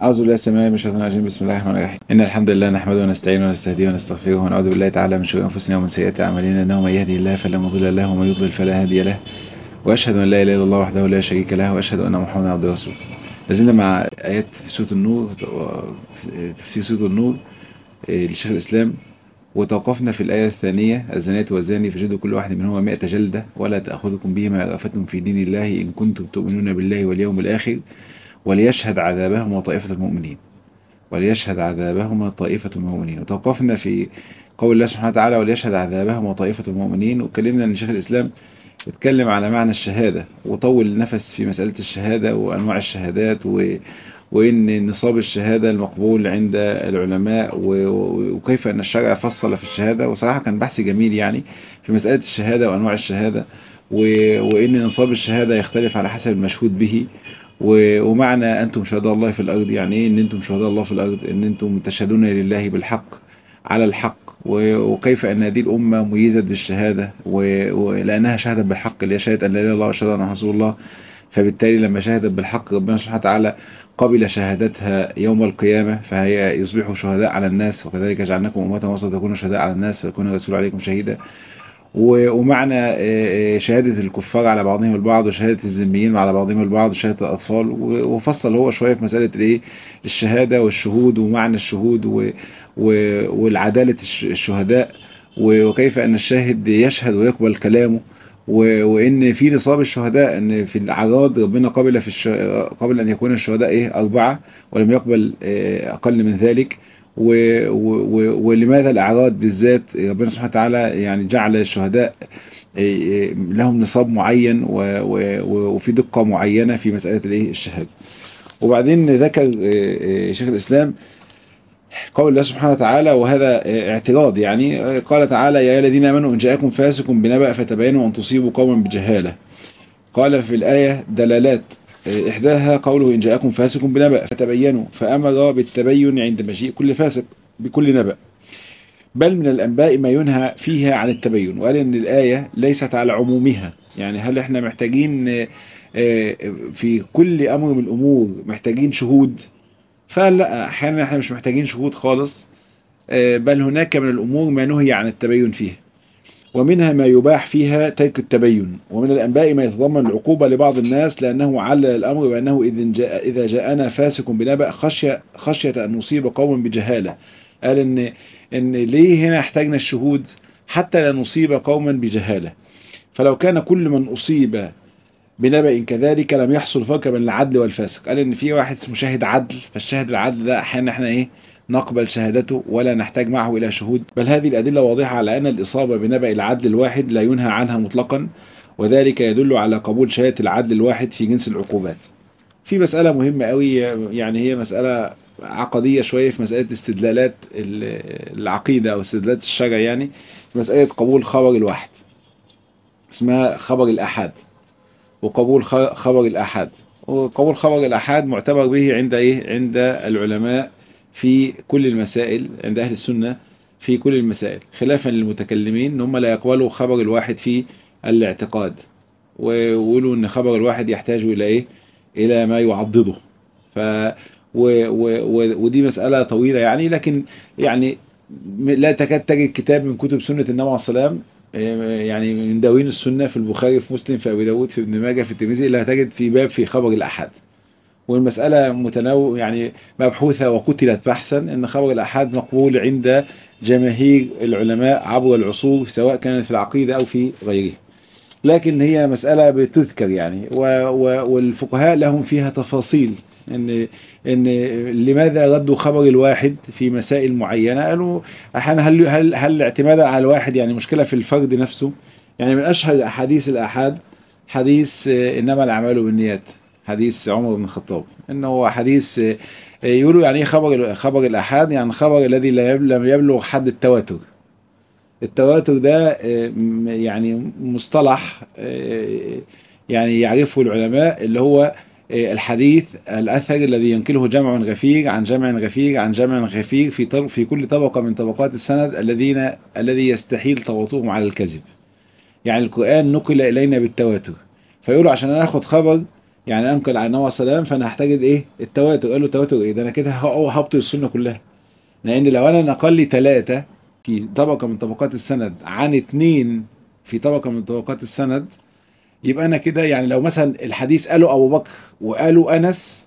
أعوذ بالله السميع من الشيطان الرجيم بسم الله الرحمن الرحيم إن الحمد لله نحمده ونستعينه ونستهديه ونستغفره ونعوذ بالله تعالى من شرور أنفسنا ومن سيئات أعمالنا إنه من يهدي الله فلا مضل له ومن يضلل فلا هادي له وأشهد أن لا إله إلا الله وحده لا شريك له وأشهد أن محمدا عبده ورسوله لازلنا مع آيات في سورة النور في تفسير سورة النور لشيخ الإسلام وتوقفنا في الآية الثانية الزانية والزاني فجدوا كل واحد منهما مئة جلدة ولا تأخذكم بهما رأفة في دين الله إن كنتم تؤمنون بالله واليوم الآخر وليشهد عذابهما طائفة المؤمنين وليشهد عذابهما طائفة المؤمنين وتوقفنا في قول الله سبحانه وتعالى وليشهد عذابهما طائفة المؤمنين واتكلمنا ان شيخ الاسلام اتكلم على معنى الشهادة وطول النفس في مسألة الشهادة وأنواع الشهادات و... وإن نصاب الشهادة المقبول عند العلماء و... وكيف أن الشرع فصل في الشهادة وصراحة كان بحث جميل يعني في مسألة الشهادة وأنواع الشهادة و... وإن نصاب الشهادة يختلف على حسب المشهود به ومعنى أنتم شهداء الله في الأرض يعني إيه إن أنتم شهداء الله في الأرض إن أنتم تشهدون لله بالحق على الحق وكيف أن هذه الأمة ميزت بالشهادة ولأنها شهدت بالحق اللي هي شهدت أن لا إله إلا الله وأشهد أن رسول الله فبالتالي لما شهدت بالحق ربنا سبحانه وتعالى قبل شهادتها يوم القيامة فهي يصبحوا شهداء على الناس وكذلك جعلناكم أمة وسط تكونوا شهداء على الناس فيكون الرسول عليكم شهيدا ومعنى شهادة الكفار على بعضهم البعض وشهادة الذميين على بعضهم البعض وشهادة الأطفال وفصل هو شوية في مسألة الإيه الشهادة والشهود ومعنى الشهود والعدالة الشهداء وكيف أن الشاهد يشهد ويقبل كلامه وان في نصاب الشهداء ان في الاعراض ربنا قبل في الش... قبل ان يكون الشهداء ايه اربعه ولم يقبل اقل من ذلك و... و... ولماذا الاعراض بالذات ربنا سبحانه وتعالى يعني جعل الشهداء لهم نصاب معين و... وفي دقه معينه في مساله الايه الشهاده وبعدين ذكر شيخ الاسلام قول الله سبحانه وتعالى وهذا اعتراض يعني قال تعالى يا الذين امنوا ان جاءكم فاسق بنبأ فتبينوا ان تصيبوا قوما بجهاله قال في الايه دلالات احداها قوله ان جاءكم فاسق بنبأ فتبينوا فامر بالتبين عند مجيء كل فاسق بكل نبأ بل من الانباء ما ينهى فيها عن التبين وقال ان الايه ليست على عمومها يعني هل احنا محتاجين في كل امر من الامور محتاجين شهود فلا احيانا احنا مش محتاجين شهود خالص بل هناك من الامور ما نهي عن التبين فيها ومنها ما يباح فيها ترك التبين ومن الانباء ما يتضمن العقوبه لبعض الناس لانه علل الامر بانه اذا جاء اذا جاءنا فاسق بنبأ خشيه خشيه ان نصيب قوما بجهاله قال ان ان ليه هنا احتاجنا الشهود حتى لا نصيب قوما بجهاله فلو كان كل من اصيب بنبأ كذلك لم يحصل فرق بين العدل والفاسق قال ان في واحد اسمه شاهد عدل فالشاهد العدل ده احيانا احنا ايه نقبل شهادته ولا نحتاج معه الى شهود بل هذه الادله واضحه على ان الاصابه بنبأ العدل الواحد لا ينهى عنها مطلقا وذلك يدل على قبول شهاده العدل الواحد في جنس العقوبات في مساله مهمه قوي يعني هي مساله عقديه شويه في مساله استدلالات العقيده او استدلالات الشرع يعني مساله قبول خبر الواحد اسمها خبر الاحاد وقبول خبر الآحاد وقبول خبر الآحاد معتبر به عند إيه عند العلماء في كل المسائل عند أهل السنة في كل المسائل خلافا للمتكلمين ان هم لا يقبلوا خبر الواحد في الاعتقاد ويقولوا ان خبر الواحد يحتاج الى ايه الى ما يعضده ف و و و ودي مسألة طويلة يعني لكن يعني لا تكاد تجد كتاب من كتب سنة النبي عليه السلام يعني من دواوين السنه في البخاري في مسلم في ابي داود في ابن ماجه في الترمذي اللي هتجد في باب في خبر الاحاد والمساله متنوع يعني مبحوثه وقتلت بحثا ان خبر الاحاد مقبول عند جماهير العلماء عبر العصور سواء كانت في العقيده او في غيرها لكن هي مساله بتذكر يعني و و والفقهاء لهم فيها تفاصيل ان ان لماذا ردوا خبر الواحد في مسائل معينه قالوا احيانا هل هل هل الاعتماد على الواحد يعني مشكله في الفرد نفسه يعني من اشهر احاديث الاحاد حديث انما الاعمال بالنيات حديث عمر بن الخطاب انه هو حديث يقولوا يعني ايه خبر خبر الاحاد يعني خبر الذي لم يبلغ حد التواتر التواتر ده يعني مصطلح يعني يعرفه العلماء اللي هو الحديث الاثر الذي ينقله جمع غفير عن جمع غفير عن جمع غفير في في كل طبقه من طبقات السند الذين الذي يستحيل تواطؤهم على الكذب. يعني القران نقل الينا بالتواتر فيقولوا عشان ناخد خبر يعني انقل عن النبي صلى الله عليه وسلم فانا هحتاج الايه التواتر قال له تواتر ايه ده انا كده ه- هبطل السنه كلها لان لو انا نقل لي ثلاثه في طبقه من طبقات السند عن اثنين في طبقه من طبقات السند يبقى انا كده يعني لو مثلا الحديث قاله ابو بكر وقاله انس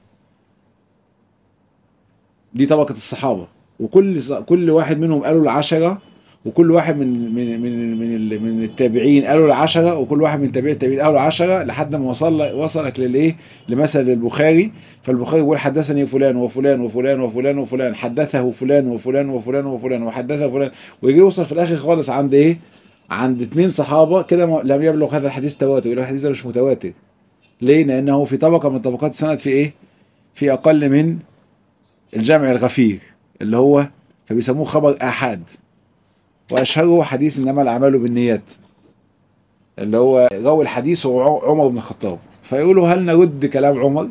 دي طبقه الصحابه وكل كل واحد منهم قالوا العشره وكل واحد من من من من, ال- من التابعين قالوا العشره وكل واحد من تابعي التابعين قالوا العشره لحد ما وصل وصلك للايه لمثل البخاري فالبخاري يقول حدثني فلان وفلان وفلان وفلان وفلان حدثه فلان وفلان وفلان وفلان وحدثه فلان ويجي يوصل في الاخر خالص عند ايه عند اثنين صحابه كده ما- لم يبلغ هذا الحديث تواتر يقول الحديث ده مش متواتر ليه لانه في طبقه من طبقات السند في ايه في اقل من الجمع الغفير اللي هو فبيسموه خبر احاد واشهره حديث انما الاعمال بالنيات اللي هو روى الحديث هو ع- عمر بن الخطاب فيقولوا هل نرد كلام عمر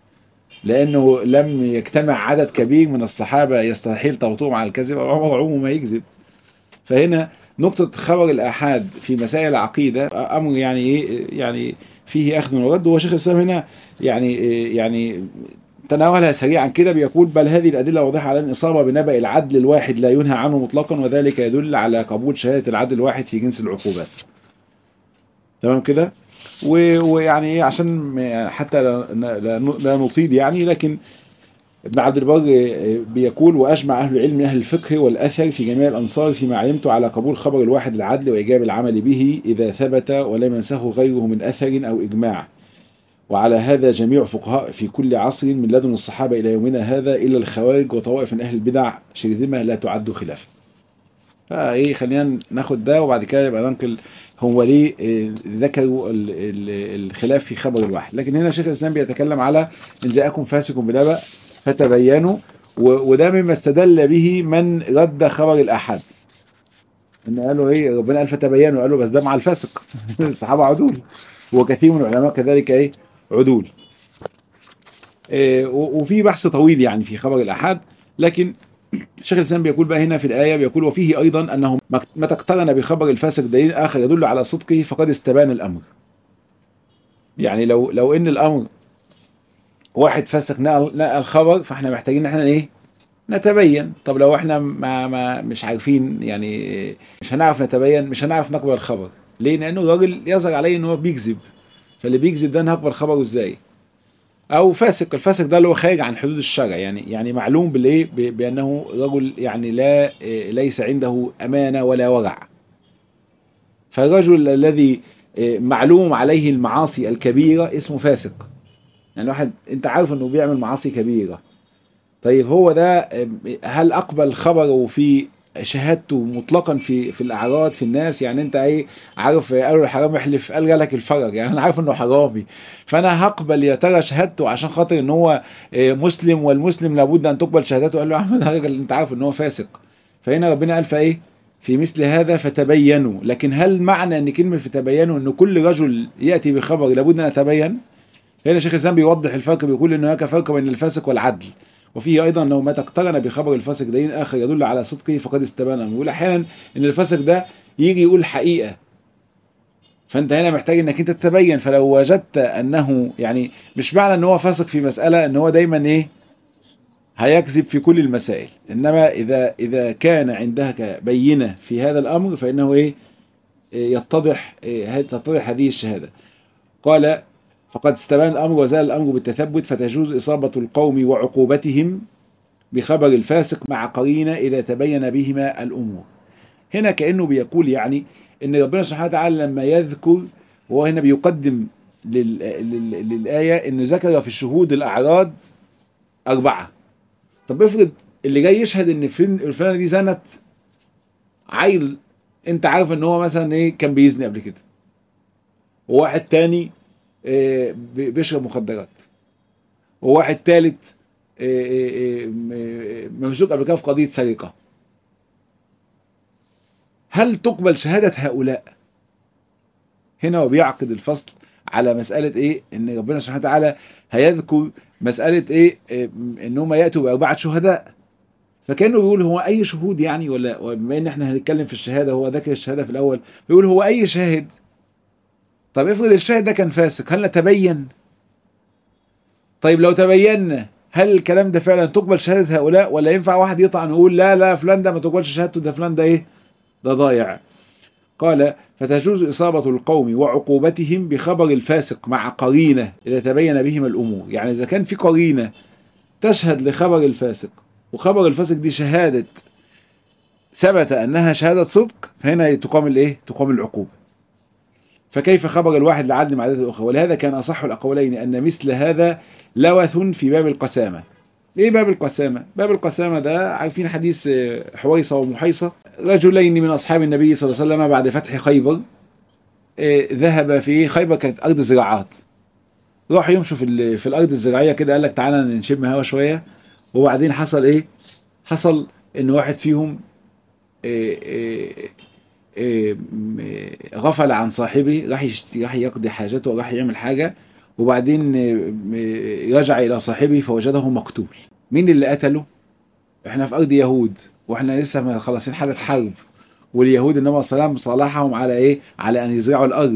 لانه لم يجتمع عدد كبير من الصحابه يستحيل توطئهم على الكذب عمر عمره ما يكذب فهنا نقطة خبر الآحاد في مسائل العقيدة أمر يعني إيه يعني فيه أخذ ورد وهو شيخ الإسلام هنا يعني يعني تناولها سريعا كده بيقول بل هذه الأدلة واضحة على الإصابة بنبأ العدل الواحد لا ينهى عنه مطلقا وذلك يدل على قبول شهادة العدل الواحد في جنس العقوبات تمام كده و- ويعني ايه عشان م- حتى لا, لا, لا نطيل يعني لكن ابن عبد البر بيقول واجمع اهل العلم من اهل الفقه والاثر في جميع الانصار فيما علمت على قبول خبر الواحد العدل وايجاب العمل به اذا ثبت ولم ينسخه غيره من اثر او اجماع وعلى هذا جميع فقهاء في كل عصر من لدن الصحابه الى يومنا هذا الا الخوارج وطوائف من اهل البدع شرذمه لا تعد خلافا. فايه خلينا ناخد ده وبعد كده يبقى ننقل هو ليه إيه، ذكروا ال- ال- الخلاف في خبر الواحد لكن هنا شيخ الاسلام بيتكلم على ان جاءكم فاسق بنبأ فتبينوا و- وده مما استدل به من رد خبر الاحد ان قالوا ايه ربنا قال فتبينوا قالوا بس ده مع الفاسق الصحابه عدول وكثير من العلماء كذلك ايه عدول إيه، و- وفي بحث طويل يعني في خبر الاحاد لكن شيخ الاسلام بيقول بقى هنا في الايه بيقول وفيه ايضا انه متى اقترن بخبر الفاسق دليل اخر يدل على صدقه فقد استبان الامر. يعني لو لو ان الامر واحد فاسق نقل نقل خبر فاحنا محتاجين ان احنا ايه؟ نتبين طب لو احنا ما, ما مش عارفين يعني مش هنعرف نتبين مش هنعرف نقبل الخبر ليه؟ لانه الراجل يظهر عليه ان هو بيكذب فاللي بيكذب ده انا هقبل خبره ازاي؟ او فاسق الفاسق ده اللي هو خارج عن حدود الشرع يعني يعني معلوم بالايه ب- بانه رجل يعني لا إيه، ليس عنده امانه ولا ورع فالرجل الذي إيه، معلوم عليه المعاصي الكبيره اسمه فاسق يعني واحد انت عارف انه بيعمل معاصي كبيره طيب هو ده إيه، هل اقبل خبره في شهادته مطلقا في في الاعراض في الناس يعني انت ايه عارف قالوا الحرام يحلف قال لك الفرج يعني انا عارف انه حرامي فانا هقبل يا ترى شهادته عشان خاطر ان هو آه، مسلم والمسلم لابد ان تقبل شهادته قال له يا عم ده راجل انت عارف ان هو فاسق فهنا ربنا قال فايه في مثل هذا فتبينوا لكن هل معنى ان كلمه فتبينوا ان كل رجل ياتي بخبر لابد ان يتبين هنا شيخ الاسلام بيوضح الفرق بيقول ان هناك فرق بين الفاسق والعدل وفيه ايضا لو متى اقترن بخبر الفاسق دليل اخر يدل على صدقه فقد استبان امره يقول احيانا ان الفاسق ده يجي يقول حقيقه فانت هنا محتاج انك انت تتبين فلو وجدت انه يعني مش معنى ان هو فاسق في مساله ان هو دايما ايه هيكذب في كل المسائل انما اذا اذا كان عندك بينه في هذا الامر فانه ايه إيه يتضح إيه تتضح هذه الشهاده قال فقد استبان الامر وزال الامر بالتثبت فتجوز اصابه القوم وعقوبتهم بخبر الفاسق مع قرينه اذا تبين بهما الامور هنا كانه بيقول يعني ان ربنا سبحانه وتعالى لما يذكر وهو هنا بيقدم لل... لل... للايه انه ذكر في الشهود الاعراض اربعه طب افرض اللي جاي يشهد ان فين الفلانه دي زنت عيل انت عارف ان هو مثلا ايه كان بيزني قبل كده وواحد تاني إيه بي- بيشرب مخدرات وواحد تالت إيه إيه إيه م- ممسوك قبل كده في قضيه سرقه هل تقبل شهادة هؤلاء هنا هو بيعقد الفصل على مسألة ايه ان ربنا سبحانه وتعالى هيذكر مسألة ايه إيه، ان هم يأتوا بأربعة شهداء فكانه بيقول هو اي شهود يعني ولا بما ان احنا هنتكلم في الشهادة هو ذكر الشهادة في الاول بيقول هو اي شاهد طب افرض الشاهد ده كان فاسق هل نتبين طيب لو تبينا هل الكلام ده فعلا تقبل شهاده هؤلاء ولا ينفع واحد يطعن ويقول لا لا فلان ده ما تقبلش شهادته ده فلان ده ايه ده ضايع قال فتجوز إصابة القوم وعقوبتهم بخبر الفاسق مع قرينة إذا تبين بهم الأمور يعني إذا كان في قرينة تشهد لخبر الفاسق وخبر الفاسق دي شهادة ثبت أنها شهادة صدق فهنا تقام الإيه؟ تقام العقوبة فكيف خبر الواحد لعدل مع عادة الأخرى ولهذا كان أصح الأقولين أن مثل هذا لوث في باب القسامة ايه باب القسامة؟ باب القسامة ده عارفين حديث حويصة ومحيصة رجلين من أصحاب النبي صلى الله عليه وسلم بعد فتح خيبر ذهب في خيبر كانت أرض زراعات راحوا يمشوا في, في الأرض الزراعية كده قال لك تعالى نشم هوا شوية وبعدين حصل إيه؟ حصل إن واحد فيهم إيه إيه إيه غفل عن صاحبه راح راح يقضي حاجته وراح يعمل حاجة وبعدين رجع الى صاحبه فوجده مقتول مين اللي قتله احنا في ارض يهود واحنا لسه مخلصين حاله حرب واليهود النبي صلى الله عليه وسلم صالحهم على ايه على ان يزرعوا الارض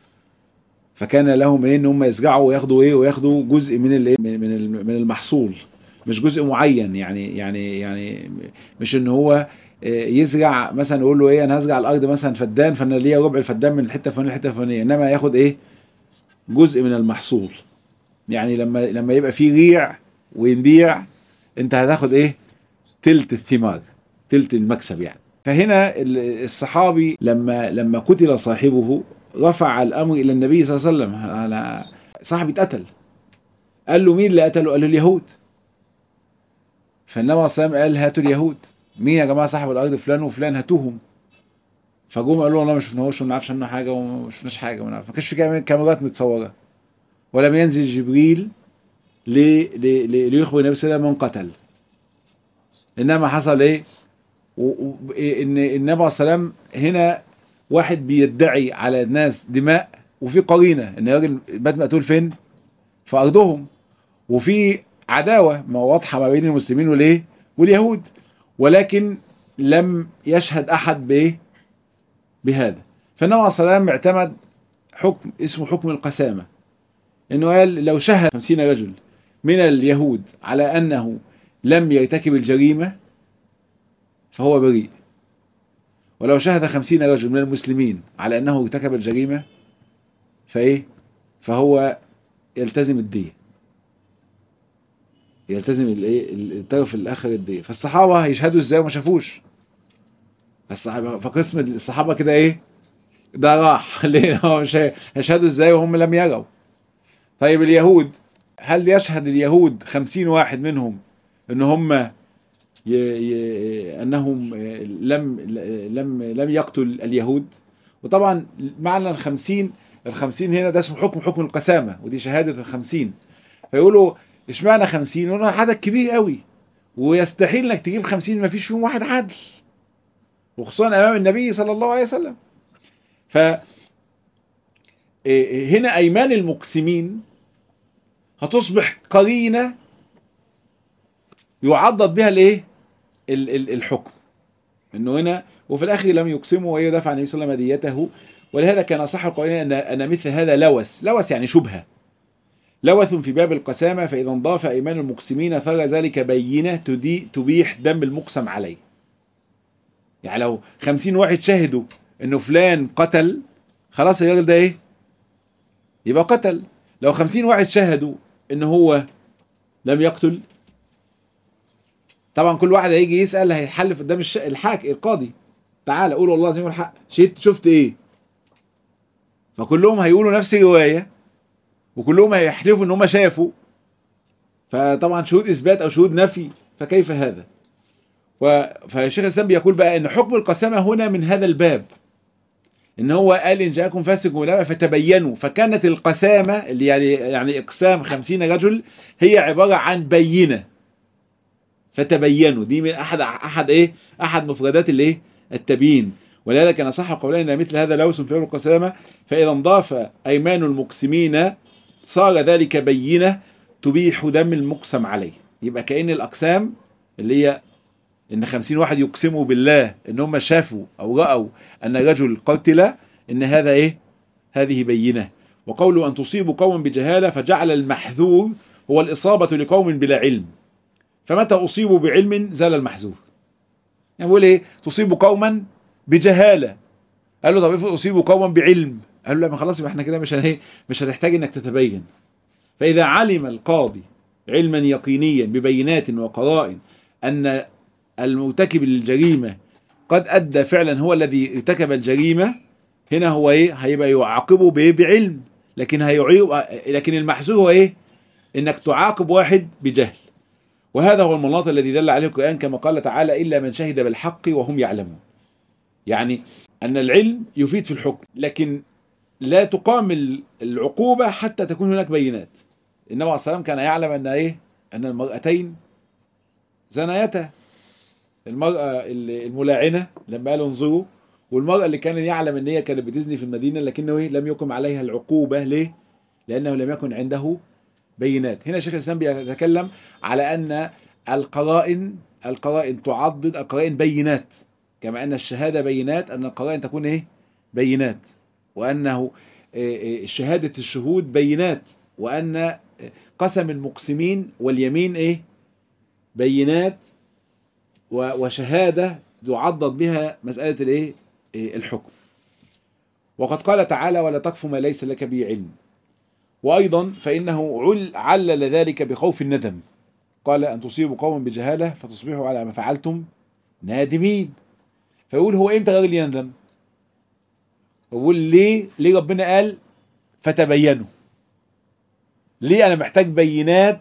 فكان لهم ايه ان هم يزرعوا وياخدوا ايه وياخدوا جزء من الايه من من المحصول مش جزء معين يعني يعني يعني مش ان هو يزرع مثلا يقول له ايه انا هزرع الارض مثلا فدان فانا ليا ربع الفدان من الحته الفلانيه للحته الفلانيه انما ياخد ايه جزء من المحصول يعني لما لما يبقى فيه ريع وينبيع انت هتاخد ايه تلت الثمار تلت المكسب يعني فهنا الصحابي لما لما قتل صاحبه رفع الامر الى النبي صلى الله عليه وسلم على صاحبي اتقتل قال له مين اللي قتله قال له اليهود فالنبي صلى الله عليه وسلم قال هاتوا اليهود مين يا جماعه صاحب الارض فلان وفلان هاتوهم فجم قالوا والله ما شفناهوش وما نعرفش عنه حاجه وما شفناش حاجه ما نعرف ما كانش في كاميرات متصوره ولم ينزل جبريل لي لي لي ليخبر النبي صلى الله عليه وسلم من قتل انما حصل ايه؟ و... ان النبي صلى الله عليه وسلم هنا واحد بيدعي على الناس دماء وفي قرينه ان الراجل مات مقتول فين؟ في ارضهم وفي عداوه ما واضحه ما بين المسلمين والايه؟ واليهود ولكن لم يشهد احد بايه؟ بهذا فالنبي عليه الصلاه والسلام اعتمد حكم اسمه حكم القسامه انه قال لو شهد خمسين رجل من اليهود على انه لم يرتكب الجريمه فهو بريء ولو شهد خمسين رجل من المسلمين على انه ارتكب الجريمه فايه فهو يلتزم الديه يلتزم الايه الطرف الاخر الديه فالصحابه هيشهدوا ازاي وما شافوش الصحابه فقسم الصحابه كده ايه ده راح ليه هو مش هيشهدوا ازاي وهم لم يروا طيب اليهود هل يشهد اليهود خمسين واحد منهم ان هم ي... ي... انهم لم لم لم يقتل اليهود وطبعا معنى الخمسين الخمسين هنا ده اسمه حكم حكم القسامة ودي شهادة الخمسين فيقولوا اشمعنى خمسين يقولوا عدد كبير قوي ويستحيل انك تجيب خمسين ما فيش فيهم واحد عدل وخصوصا امام النبي صلى الله عليه وسلم ف هنا ايمان المقسمين هتصبح قرينه يعضد بها الايه الحكم انه هنا وفي الاخر لم يقسموا وهي دفع النبي صلى الله عليه وسلم ديته ولهذا كان اصح القائلين ان ان مثل هذا لوث لوث يعني شبهه لوث في باب القسامه فاذا انضاف ايمان المقسمين ثار ذلك بينه تدي تبيح دم المقسم عليه يعني لو خمسين واحد شهدوا انه فلان قتل خلاص الراجل ده ايه يبقى قتل لو خمسين واحد شهدوا ان هو لم يقتل طبعا كل واحد هيجي يسال هيتحلف قدام الش... الحاك القاضي تعالى قول والله العظيم الحق شفت شفت ايه فكلهم هيقولوا نفس الروايه وكلهم هيحلفوا ان هم شافوا فطبعا شهود اثبات او شهود نفي فكيف هذا و... فالشيخ الاسلام بيقول بقى ان حكم القسامه هنا من هذا الباب ان هو قال ان جاءكم فاسق بنبأ فتبينوا فكانت القسامه اللي يعني يعني اقسام خمسين رجل هي عباره عن بينه فتبينوا دي من احد احد ايه احد مفردات الايه التبيين ولهذا كان صح قولنا ان مثل هذا لوث في القسامه فاذا انضاف ايمان المقسمين صار ذلك بينه تبيح دم المقسم عليه يبقى كأن الأقسام اللي هي إن خمسين واحد يقسموا بالله إن هم شافوا أو رأوا أن رجل قتل إن هذا إيه هذه بينة وقوله أن تصيبوا قوما بجهالة فجعل المحذور هو الإصابة لقوم بلا علم فمتى أصيبوا بعلم زال المحذور يعني بيقول إيه تصيب قوما بجهالة قال له طب افرض أصيبوا قوما بعلم قال له لا ما خلاص يبقى احنا كده مش هن- مش هتحتاج انك تتبين فإذا علم القاضي علما يقينيا ببينات وقرائن أن المرتكب للجريمة قد أدى فعلا هو الذي ارتكب الجريمة هنا هو إيه هيبقى يعاقبه بإيه بعلم لكن هيعيب لكن المحذور هو إيه إنك تعاقب واحد بجهل وهذا هو المناط الذي دل عليه القرآن كما قال تعالى إلا من شهد بالحق وهم يعلمون يعني أن العلم يفيد في الحكم لكن لا تقام ال- العقوبة حتى تكون هناك بينات النبي عليه الصلاة والسلام كان يعلم أن إيه أن المرأتين زنايتا المرأة ال- الملاعنة لما قالوا انظروا والمرأة اللي كان يعلم أن هي كانت بتزني في المدينة لكنه إيه؟ لم يقم عليها العقوبة ليه؟ لأنه لم يكن عنده بينات هنا شيخ الإسلام بيتكلم على أن القرائن القرائن تعضد القرائن بينات كما أن الشهادة بينات أن القرائن تكون إيه؟ بينات وأنه إيه، إيه، شهادة الشهود بينات وأن إيه، قسم المقسمين واليمين إيه؟ بينات و- وشهادة يعضد بها مسألة الإيه؟ إيه، الحكم وقد قال تعالى ولا تقف ما ليس لك به علم وأيضا فإنه عل علل ذلك بخوف الندم قال أن تصيبوا قوما بجهالة فتصبحوا على ما فعلتم نادمين فيقول هو إمتى الراجل يندم يقول ليه ليه ربنا قال فتبينوا ليه أنا محتاج بينات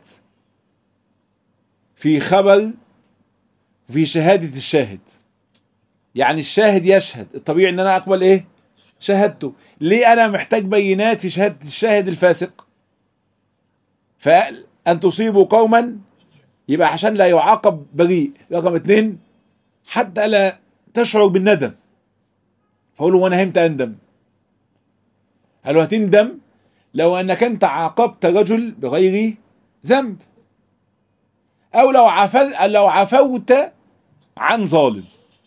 في خبر في شهادة الشاهد يعني الشاهد يشهد الطبيعي ان انا اقبل ايه شهادته ليه انا محتاج بينات في شهادة الشاهد الفاسق فقال ان تصيبوا قوما يبقى عشان لا يعاقب بريء رقم اتنين حتى لا تشعر بالندم فقول له وانا همتى اندم قال له هتندم لو انك انت عاقبت رجل بغير ذنب او لو عفوت لو عفوت عن ظالم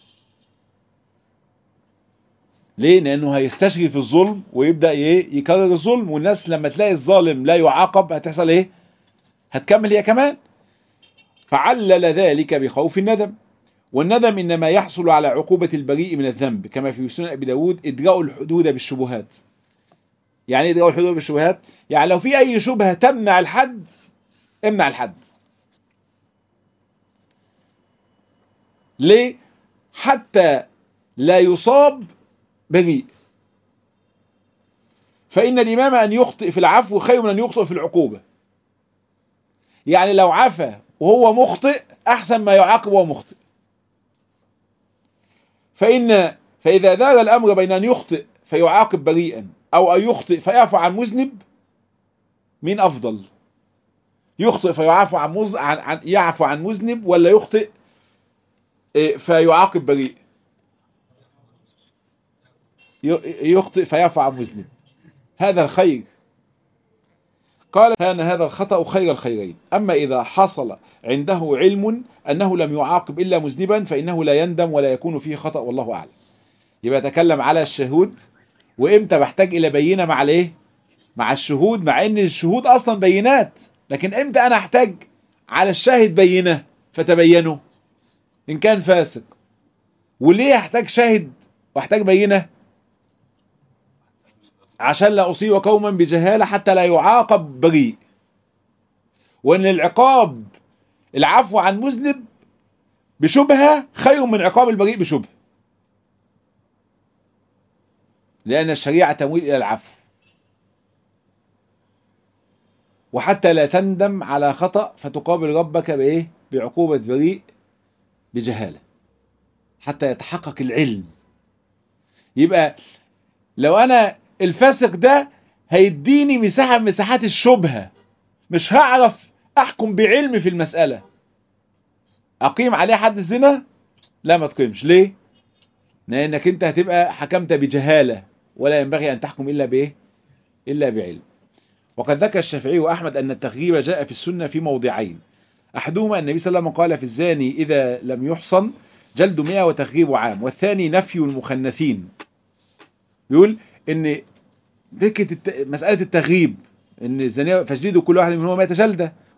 ليه؟ لأنه هيستشري في الظلم ويبدأ إيه؟ يكرر الظلم والناس لما تلاقي الظالم لا يعاقب هتحصل إيه؟ هتكمل هي كمان فعلل ذلك بخوف الندم والندم إنما يحصل على عقوبة البريء من الذنب كما في سنن أبي داود إدراء الحدود بالشبهات يعني إيه إدراء الحدود بالشبهات؟ يعني لو في أي شبهة تمنع الحد امنع الحد ليه؟ حتى لا يصاب بريء فإن الإمام أن يخطئ في العفو خير من أن يخطئ في العقوبة يعني لو عفى وهو مخطئ أحسن ما يعاقب وهو مخطئ فإن فإذا دار الأمر بين أن يخطئ فيعاقب بريئا أو أن يخطئ فيعفو عن مذنب مين أفضل يخطئ فيعفو عن, مز... عن... عن يعفو عن مذنب ولا يخطئ إيه، فيعاقب بريء ي- يخطئ فيعفو عن مذنب هذا الخير قال كان هذا الخطأ خير الخيرين أما إذا حصل عنده علم أنه لم يعاقب إلا مذنبا فإنه لا يندم ولا يكون فيه خطأ والله أعلم يبقى يتكلم على الشهود وإمتى بحتاج إلى بينة مع الإيه مع الشهود مع إن الشهود أصلا بينات لكن إمتى أنا أحتاج على الشاهد بينة فتبينوا إن كان فاسق وليه أحتاج شاهد واحتاج بينة عشان لا أصيب قوما بجهالة حتى لا يعاقب بريء وأن العقاب العفو عن مذنب بشبهة خير من عقاب البريء بشبهة لأن الشريعة تمويل إلى العفو وحتى لا تندم على خطأ فتقابل ربك بإيه؟ بعقوبة بريء بجهالة حتى يتحقق العلم يبقى لو أنا الفاسق ده هيديني مساحة من مساحات الشبهة مش هعرف أحكم بعلم في المسألة أقيم عليه حد الزنا لا ما تقيمش ليه لأنك أنت هتبقى حكمت بجهالة ولا ينبغي أن تحكم إلا بإيه إلا بعلم وقد ذكر الشافعي وأحمد أن التغييب جاء في السنة في موضعين أحدهما النبي صلى الله عليه وسلم قال في الزاني إذا لم يحصن جلد مئة وتغييب عام والثاني نفي المخنثين بيقول ان فكره الت... مساله التغييب ان الزانيه فجلدوا كل واحد منهم 100 جلده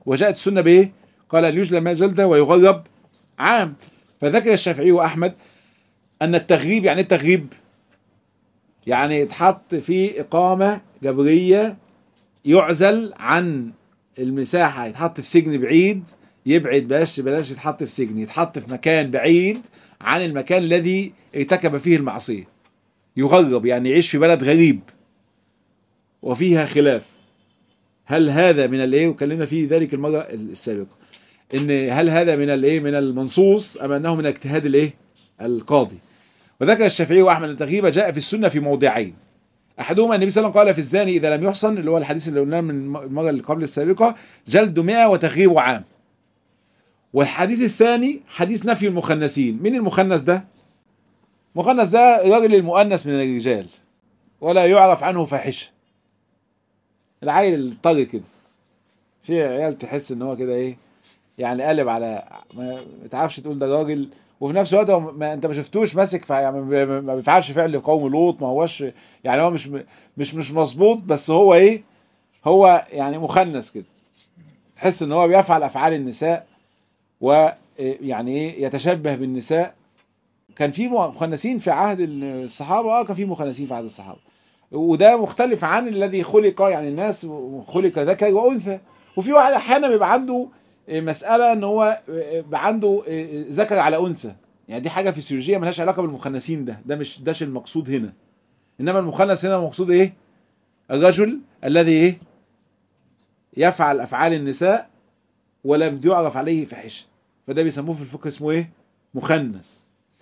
وجاءت السنة بإيه؟ قال أن يجلى ما جلدة ويغرب عام فذكر الشافعي وأحمد أن التغريب يعني إيه التغريب يعني يتحط في إقامة جبرية يعزل عن المساحة يتحط في سجن بعيد يبعد بلاش بلاش يتحط في سجن يتحط في مكان بعيد عن المكان الذي ارتكب فيه المعصية يغرب يعني يعيش في بلد غريب وفيها خلاف هل هذا من الايه وكلمنا فيه ذلك المرة السابقة ان هل هذا من الايه من المنصوص ام انه من اجتهاد الايه القاضي وذكر الشافعي واحمد ان التغييب جاء في السنه في موضعين احدهما النبي صلى الله عليه وسلم قال في الزاني اذا لم يحصن اللي هو الحديث اللي قلناه من المره اللي قبل السابقه جلد 100 وتغييب عام والحديث الثاني حديث نفي المخنثين مين المخنث ده المخنث ده الراجل المؤنث من الرجال ولا يعرف عنه فاحشه العيل الطري كده في عيال تحس ان هو كده ايه يعني قالب على ما تعرفش تقول ده راجل وفي نفس الوقت هو ما انت ما شفتوش ماسك يعني ما بيفعلش فعل قوم لوط ما هوش يعني هو مش مش مش مظبوط بس هو ايه هو يعني مخنث كده تحس ان هو بيفعل افعال النساء ويعني ايه يتشبه بالنساء كان في مخنثين في عهد الصحابه اه كان في مخنثين في عهد الصحابه وده مختلف عن الذي خلق يعني الناس خلق ذكر وانثى وفي واحد احيانا بيبقى عنده مساله ان هو بقى عنده ذكر على انثى يعني دي حاجه فسيولوجيه ملهاش علاقه بالمخنثين ده ده مش داش المقصود هنا انما المخنث هنا المقصود ايه الرجل الذي ايه يفعل افعال النساء ولم يعرف عليه فحشه فده بيسموه في الفقه اسمه ايه مخنث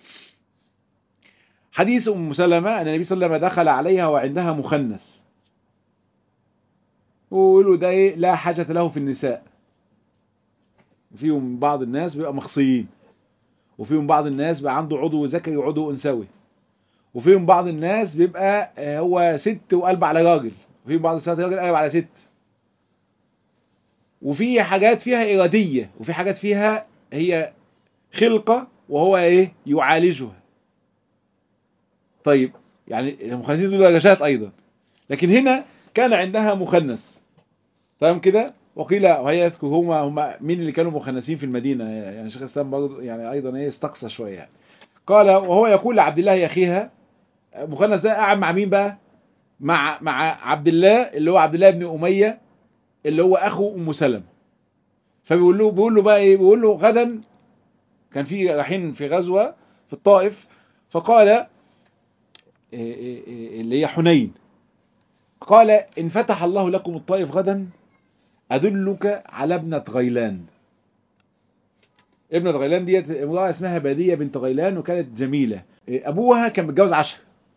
حديث ام سلمه ان النبي صلى الله عليه وسلم دخل عليها وعندها مخنث ويقولوا ده ايه لا حاجه له في النساء فيهم بعض الناس بيبقى مخصيين وفيهم بعض الناس بيبقى عنده عضو ذكري وعضو انثوي وفيهم بعض الناس بيبقى هو ست وقلب على راجل وفيهم بعض الستات راجل قلب على ست وفي حاجات فيها إرادية وفي حاجات فيها هي خلقة وهو إيه يعالجها طيب يعني المخنثين دول درجات أيضا لكن هنا كان عندها مخنث تمام كده وقيل وهي يذكر هما هما مين اللي كانوا مخنثين في المدينه يعني شيخ الاسلام برضه يعني ايضا ايه استقصى شويه يعني قال وهو يقول لعبد الله يا اخيها مخنث ده قاعد مع مين بقى؟ مع مع عبد الله اللي هو عبد الله بن اميه اللي هو اخو ام سلمه فبيقول له بيقول له بقى ايه؟ بيقول له غدا كان في رايحين في غزوه في الطائف فقال إيه إيه إيه اللي هي حنين قال ان فتح الله لكم الطائف غدا أدلك على ابنة غيلان ابنة غيلان ديت امرأة اسمها بادية بنت غيلان وكانت جميلة أبوها كان متجوز عشرة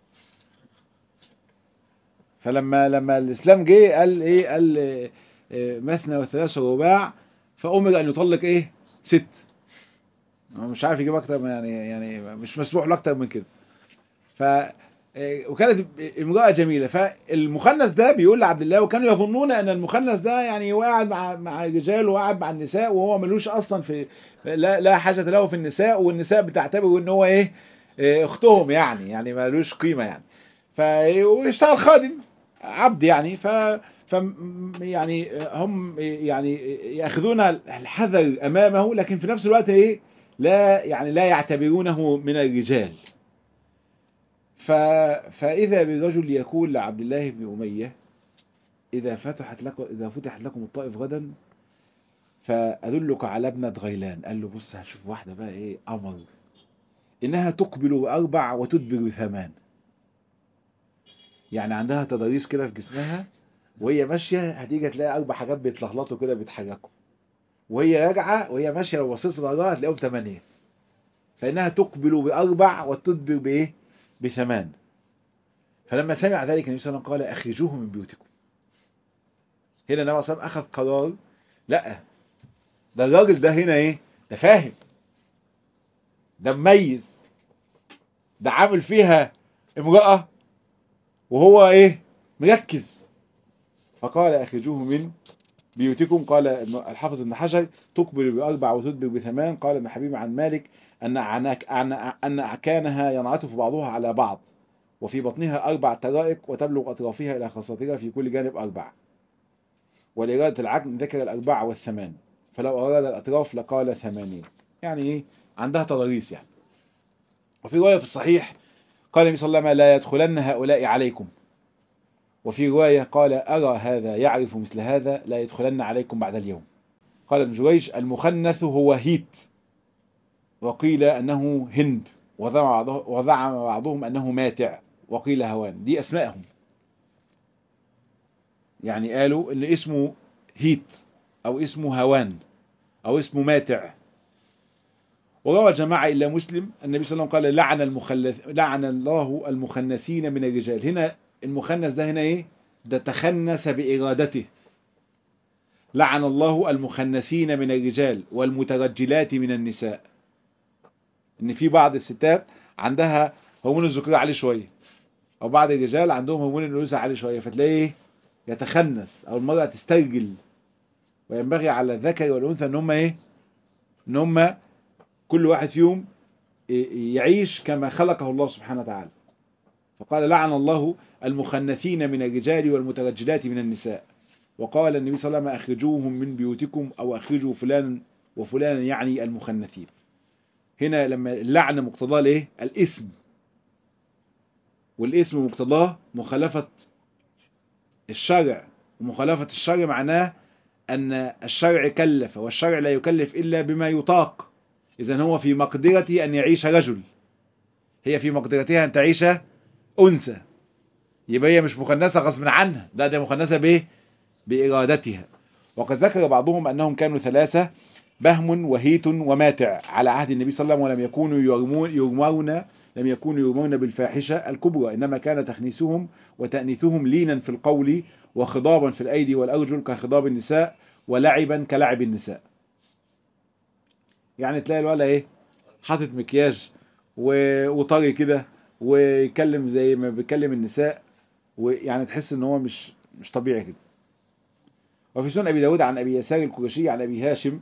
فلما لما الإسلام جه قال إيه قال مثنى وثلاث ورباع فأمر أن يطلق إيه ست مش عارف يجيب أكتر من يعني يعني مش مسموح له أكتر من كده ف وكانت امرأة جميلة فالمخنث ده بيقول لعبد الله وكانوا يظنون ان المخنث ده يعني قاعد مع مع الرجال وقاعد مع النساء وهو ملوش اصلا في لا, لا حاجة له في النساء والنساء بتعتبره ان هو ايه اختهم يعني يعني ملوش قيمة يعني ف ويشتغل خادم عبد يعني ف ف يعني هم يعني ياخذون الحذر امامه لكن في نفس الوقت ايه لا يعني لا يعتبرونه من الرجال ف... فإذا برجل يقول لعبد الله بن أمية إذا فتحت لكم إذا فتحت لكم الطائف غدا فأدلك على ابنة غيلان قال له بص هتشوف واحدة بقى إيه قمر إنها تقبل بأربع وتدبر بثمان يعني عندها تضاريس كده في جسمها وهي ماشية هتيجي تلاقي أربع حاجات بيتلخلطوا كده بيتحركوا وهي راجعة وهي ماشية لو بصيت في ظهرها هتلاقيهم ثمانية فإنها تقبل بأربع وتدبر بإيه؟ بثمان فلما سمع ذلك النبي صلى الله عليه وسلم قال اخرجوه من بيوتكم هنا النبي صلى الله عليه وسلم اخذ قرار لا ده الراجل ده هنا ايه ده فاهم ده مميز ده عامل فيها امرأة وهو ايه مركز فقال اخرجوه من بيوتكم قال الحافظ ابن حجر تقبل بأربع وتدبر بثمان قال ابن حبيب عن مالك أن عناك أن أن أعكانها ينعطف بعضها على بعض وفي بطنها أربع ترائق وتبلغ أطرافها إلى خاصتها في كل جانب أربع ولإرادة العقل ذكر الأربعة والثمان فلو أراد الأطراف لقال ثمانين يعني إيه عندها تضاريس يعني وفي رواية في الصحيح قال النبي صلى الله عليه وسلم لا يدخلن هؤلاء عليكم وفي رواية قال أرى هذا يعرف مثل هذا لا يدخلن عليكم بعد اليوم قال ابن جريج المخنث هو هيت وقيل أنه هند وزعم وزعم بعضهم أنه ماتع وقيل هوان دي أسمائهم يعني قالوا ان اسمه هيت او اسمه هوان او اسمه ماتع وروى جماعة إلا مسلم النبي صلى الله عليه وسلم قال لعن المخلث لعن الله المخنثين من الرجال هنا المخنث ده هنا ايه ده تخنس بإرادته لعن الله المخنثين من الرجال والمترجلات من النساء ان في بعض الستات عندها هرمون الذكورية عالي شوية او بعض الرجال عندهم هرمون الانوثة عالي شوية فتلاقيه يتخنس او المرأة تسترجل وينبغي على الذكر والانثى ان هم ايه ان هم كل واحد فيهم يعيش كما خلقه الله سبحانه وتعالى فقال لعن الله المخنثين من الرجال والمترجلات من النساء وقال النبي صلى الله عليه وسلم اخرجوهم من بيوتكم او اخرجوا فلان وفلانا يعني المخنثين هنا لما اللعن مقتضاه الايه الاسم والاسم مقتضاه مخالفه الشرع ومخالفة الشرع معناه أن الشرع كلف والشرع لا يكلف إلا بما يطاق إذا هو في مقدرته أن يعيش رجل هي في مقدرتها أن تعيش أنثى يبقى هي مش مخنثة غصب عنها لا ده مخنثة بإيه؟ بإرادتها وقد ذكر بعضهم أنهم كانوا ثلاثة بهم وهيت وماتع على عهد النبي صلى الله عليه وسلم ولم يكونوا يرمون, يرمون لم يكونوا يرمون بالفاحشة الكبرى إنما كان تخنيسهم وتأنيثهم لينا في القول وخضابا في الأيدي والأرجل كخضاب النساء ولعبا كلعب النساء يعني تلاقي الولد ايه حاطط مكياج و- وطري كده ويتكلم زي ما بيتكلم النساء ويعني تحس ان هو مش مش طبيعي كده وفي سنن ابي داود عن ابي يسار القرشي عن ابي هاشم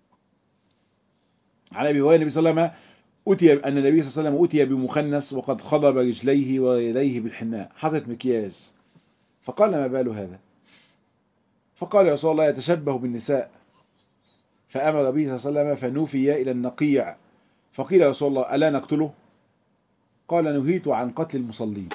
عن ابي هريره النبي صلى الله عليه وسلم أتي أن النبي صلى الله عليه وسلم أتي بمخنث وقد خضب رجليه ويديه بالحناء حاطط مكياج فقال ما بال هذا فقال يا رسول الله يتشبه بالنساء فأمر به صلى الله عليه وسلم فنوفي إلى النقيع فقيل يا رسول الله ألا نقتله قال نهيت عن قتل المصلين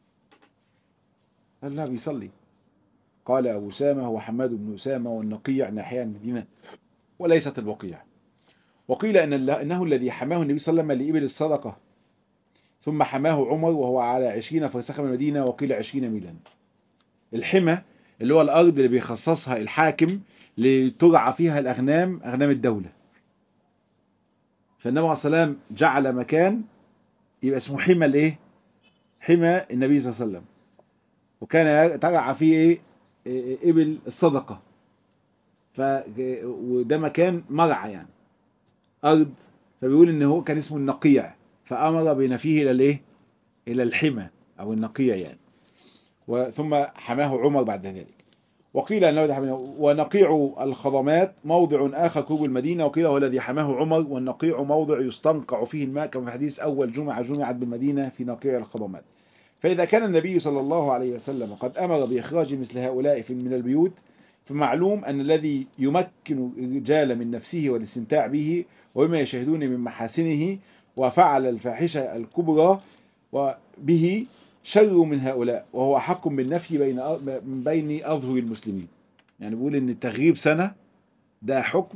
قال لا بيصلي قال أبو سامة هو حماد بن أسامة والنقيع ناحية المدينة وليست البقيع وقيل أن الله أنه الذي حماه النبي صلى الله عليه وسلم لإبل الصدقة ثم حماه عمر وهو على عشرين فرسخا من المدينة وقيل عشرين ميلا الحمى اللي هو الأرض اللي بيخصصها الحاكم لترعى فيها الأغنام أغنام الدولة فالنبي عليه الصلاة والسلام جعل مكان يبقى اسمه حمى الإيه؟ حمى النبي صلى الله عليه وسلم وكان ترعى فيه إيه؟ إيه إبل الصدقة ف وده مكان مرعى يعني ارض فبيقول ان هو كان اسمه النقيع فامر بنفيه الى الايه الى الحمى او النقيع يعني وثم حماه عمر بعد ذلك وقيل انه ده حماه ونقيع الخضمات موضع اخر قرب المدينه وقيل هو الذي حماه عمر والنقيع موضع يستنقع فيه الماء كما في حديث اول جمعه جمعت بالمدينه في نقيع الخضمات فاذا كان النبي صلى الله عليه وسلم قد امر باخراج مثل هؤلاء في- من البيوت فمعلوم أن الذي يمكن الرجال من نفسه والاستمتاع به وبما يشاهدون من محاسنه وفعل الفاحشة الكبرى وبه شر من هؤلاء وهو أحق بالنفي بين من بين أظهر المسلمين يعني بيقول إن التغييب سنة ده حكم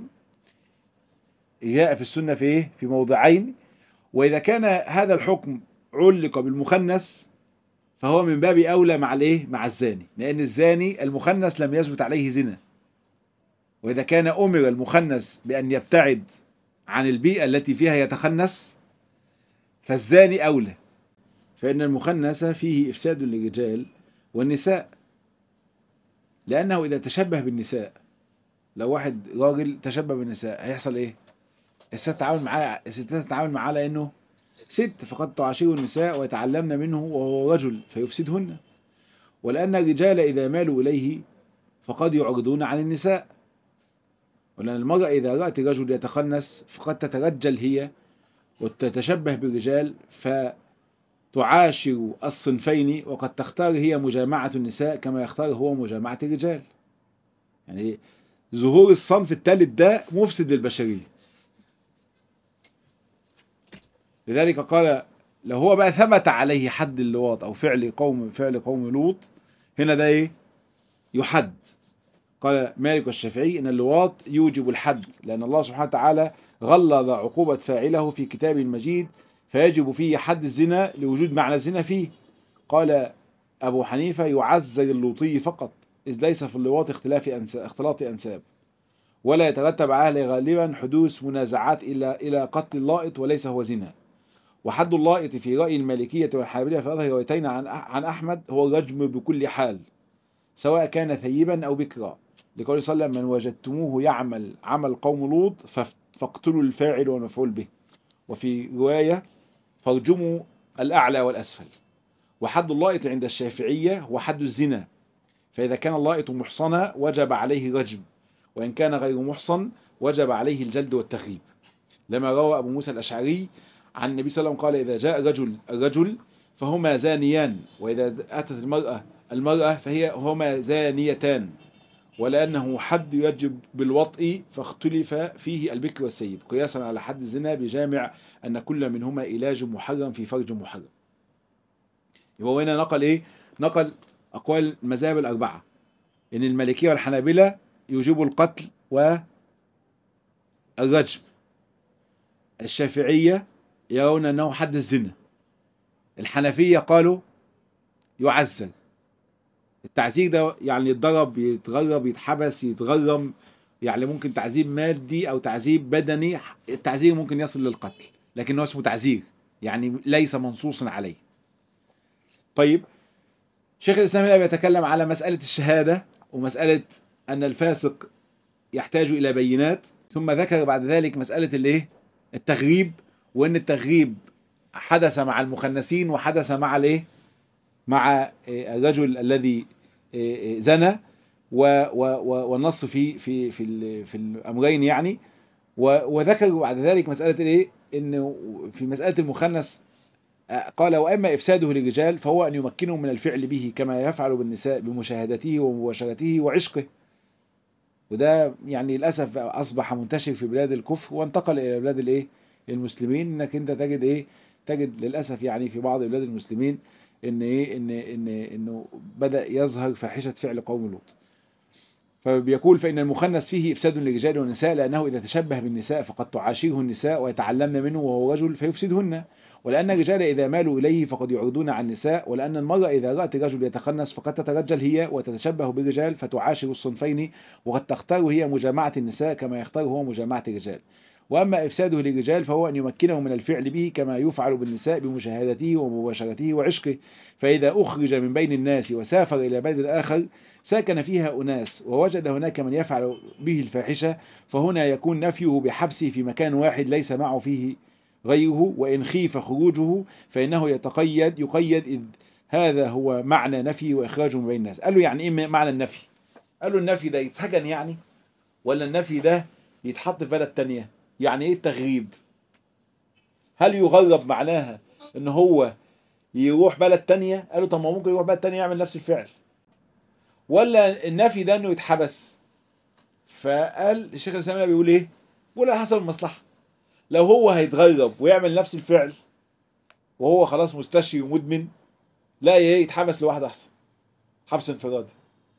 جاء في السنة في إيه؟ في موضعين وإذا كان هذا الحكم علق بالمخنث فهو من باب اولى مع الايه مع الزاني لان الزاني المخنث لم يثبت عليه زنا واذا كان امر المخنث بان يبتعد عن البيئه التي فيها يتخنث فالزاني اولى فان المخنث فيه افساد للرجال والنساء لانه اذا تشبه بالنساء لو واحد راجل تشبه بالنساء هيحصل ايه الست تتعامل معاه الستات تتعامل معاه لانه ست فقد تعاشر النساء ويتعلمن منه وهو رجل فيفسدهن ولأن الرجال إذا مالوا إليه فقد يعرضون عن النساء ولأن المرأة إذا رأت الرجل يتخنس فقد تترجل هي وتتشبه بالرجال فتعاشر الصنفين وقد تختار هي مجامعة النساء كما يختار هو مجامعة الرجال يعني ظهور الصنف الثالث ده مفسد للبشريه لذلك قال لو هو بقى ثبت عليه حد اللواط او فعل قوم فعل قوم لوط هنا ده ايه يحد قال مالك والشافعي ان اللواط يوجب الحد لان الله سبحانه وتعالى غلظ عقوبة فاعله في كتابه المجيد فيجب فيه حد الزنا لوجود معنى الزنا فيه قال أبو حنيفة يعزر اللوطي فقط إذ ليس في اللواط اختلاف أنساب اختلاط أنساب ولا يترتب عليه غالبا حدوث منازعات إلى إلى قتل اللائط وليس هو زنا وحد اللائط في رأي المالكية والحنابلة في أظهر روايتين عن عن أحمد هو الرجم بكل حال سواء كان ثيبا أو بكرا لقول صلى الله عليه وسلم من وجدتموه يعمل عمل قوم لوط فاقتلوا الفاعل والمفعول به وفي رواية فارجموا الأعلى والأسفل وحد اللائط عند الشافعية هو حد الزنا فإذا كان اللائط محصنا وجب عليه رجم وإن كان غير محصن وجب عليه الجلد والتخريب لما روى أبو موسى الأشعري عن النبي صلى الله عليه وسلم قال إذا جاء رجل الرجل فهما زانيان وإذا أتت المرأة المرأة فهي هما زانيتان ولأنه حد يجب بالوطء فاختلف فيه البكر والسيب قياسا على حد الزنا بجامع أن كل منهما علاج محرم في فرج محرم يبقى هنا نقل إيه؟ نقل أقوال المذاهب الأربعة إن المالكية والحنابلة يوجبوا القتل والرجم الشافعية يرون أنه حد الزنا الحنفية قالوا يعزل التعزير ده يعني يتضرب يتغرب يتحبس يتغرم يعني ممكن تعذيب مادي او تعذيب بدني التعذير ممكن يصل للقتل لكنه اسمه تعذير يعني ليس منصوصا عليه طيب شيخ الاسلام هنا بيتكلم على مساله الشهاده ومساله ان الفاسق يحتاج الى بينات ثم ذكر بعد ذلك مساله الايه التغريب وان التغريب حدث مع المخنثين وحدث مع الايه مع الرجل الذي زنى والنص في في في في الامرين يعني وذكر بعد ذلك مساله الايه انه في مساله المخنث قال واما افساده للرجال فهو ان يمكنهم من الفعل به كما يفعل بالنساء بمشاهدته ومباشرته وعشقه وده يعني للاسف اصبح منتشر في بلاد الكفر وانتقل الى بلاد الايه المسلمين انك انت تجد ايه تجد للاسف يعني في بعض بلاد المسلمين ان ايه ان ان انه بدا يظهر فاحشه فعل قوم لوط فبيقول فان المخنث فيه افساد للرجال والنساء لانه اذا تشبه بالنساء فقد تعاشره النساء ويتعلمن منه وهو رجل فيفسدهن ولان الرجال اذا مالوا اليه فقد يعرضون عن النساء ولان المراه اذا رات رجل يتخنث فقد تترجل هي وتتشبه بالرجال فتعاشر الصنفين وقد تختار هي مجامعه النساء كما يختار هو مجامعه الرجال واما افساده للرجال فهو ان يمكنه من الفعل به كما يفعل بالنساء بمشاهدته ومباشرته وعشقه فاذا اخرج من بين الناس وسافر الى بلد اخر ساكن فيها اناس ووجد هناك من يفعل به الفاحشه فهنا يكون نفيه بحبسه في مكان واحد ليس معه فيه غيره وان خيف خروجه فانه يتقيد يقيد اذ هذا هو معنى نفي واخراجه من بين الناس قال له يعني ايه معنى النفي قال له النفي ده يتسجن يعني ولا النفي ده يتحط في بلد تانيه يعني ايه التغريب هل يغرب معناها ان هو يروح بلد تانية قالوا طب ما ممكن يروح بلد تانية يعمل نفس الفعل ولا النفي ده انه يتحبس فقال الشيخ الاسلام بيقول ايه بيقول على حسب المصلحه لو هو هيتغرب ويعمل نفس الفعل وهو خلاص مستشفي ومدمن لا ايه يتحبس لوحده احسن حبس انفرادي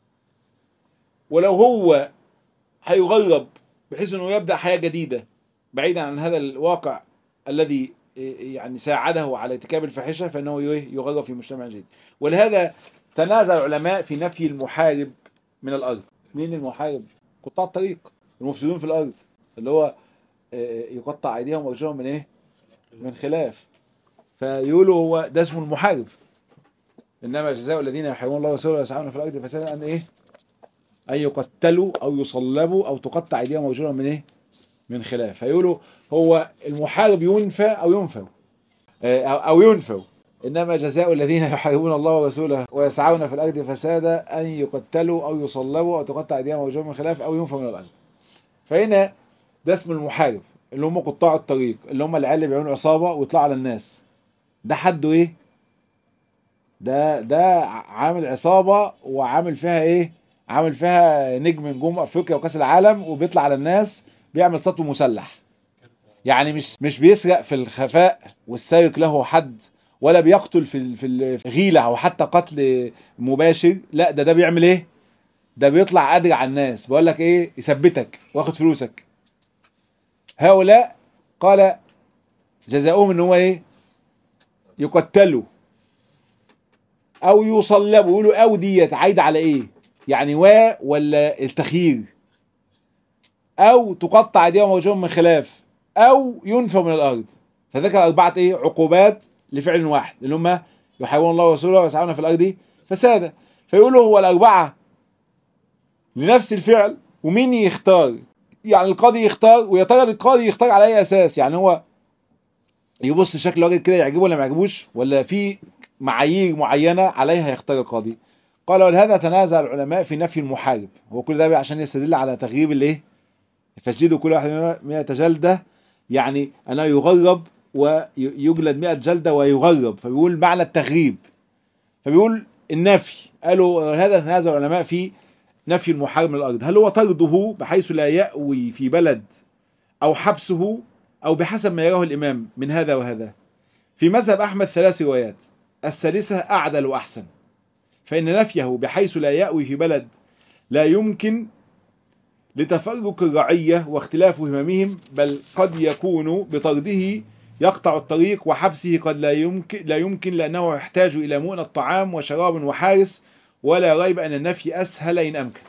ولو هو هيغرب بحيث انه يبدا حياه جديده بعيدا عن هذا الواقع الذي يعني ساعده على ارتكاب الفاحشه فانه يغرب في مجتمع جديد ولهذا تنازع العلماء في نفي المحارب من الارض مين المحارب قطاع الطريق المفسدون في الارض اللي هو يقطع ايديهم وارجلهم من ايه من خلاف فيقولوا هو ده اسمه المحارب انما جزاء الذين يحاربون الله ورسوله ويسعون في الارض فسادا ان ايه ان يقتلوا او يصلبوا او تقطع ايديهم وارجلهم من ايه من خلاف فيقولوا هو المحارب ينفى او ينفوا او ينفوا انما جزاء الذين يحاربون الله ورسوله ويسعون في الارض فسادا ان يقتلوا او يصلبوا او تقطع ايديهم وارجلهم من خلاف او ينفوا من الارض فهنا ده اسم المحارب اللي هم قطاع الطريق اللي هم العيال اللي بيعملوا عصابه ويطلعوا على الناس ده حده ايه ده ده عامل عصابه وعامل فيها ايه عامل فيها نجم نجوم افريقيا وكاس العالم وبيطلع على الناس بيعمل سطو مسلح يعني مش مش بيسرق في الخفاء والسارق له حد ولا بيقتل في ال- في الغيله او حتى قتل مباشر لا ده ده بيعمل ايه ده بيطلع قادر على الناس بقول لك ايه يثبتك واخد فلوسك هؤلاء قال جزاؤهم ان هو ايه يقتلوا او يصلبوا يقولوا او ديت عايده على ايه يعني و ولا التخيير او تقطع ايديهم ووجوههم من خلاف او ينفوا من الارض فذكر اربعه ايه عقوبات لفعل واحد اللي هم يحاربون الله ورسوله ويسعون في الارض فسادا فيقولوا هو الاربعه لنفس الفعل ومين يختار يعني القاضي يختار ويا ترى القاضي يختار على اي اساس يعني هو يبص شكل الراجل كده يعجبه ولا ما يعجبوش ولا في معايير معينه عليها يختار القاضي قال ولهذا تنازع العلماء في نفي المحارب هو كل ده عشان يستدل على تغييب الايه فجدوا كل واحد 100 جلده يعني انه يغرب ويجلد 100 جلده ويغرب فبيقول معنى التغريب فبيقول النفي قالوا هذا تنازع العلماء في نفي المحارب من الارض هل هو طرده بحيث لا يأوي في بلد او حبسه او بحسب ما يراه الامام من هذا وهذا في مذهب احمد ثلاث روايات الثالثه اعدل واحسن فان نفيه بحيث لا يأوي في بلد لا يمكن لتفرق الرعيه واختلاف هممهم بل قد يكون بطرده يقطع الطريق وحبسه قد لا يمكن لا يمكن لانه يحتاج الى مؤنة طعام وشراب وحارس ولا ريب ان النفي اسهل ان امكن.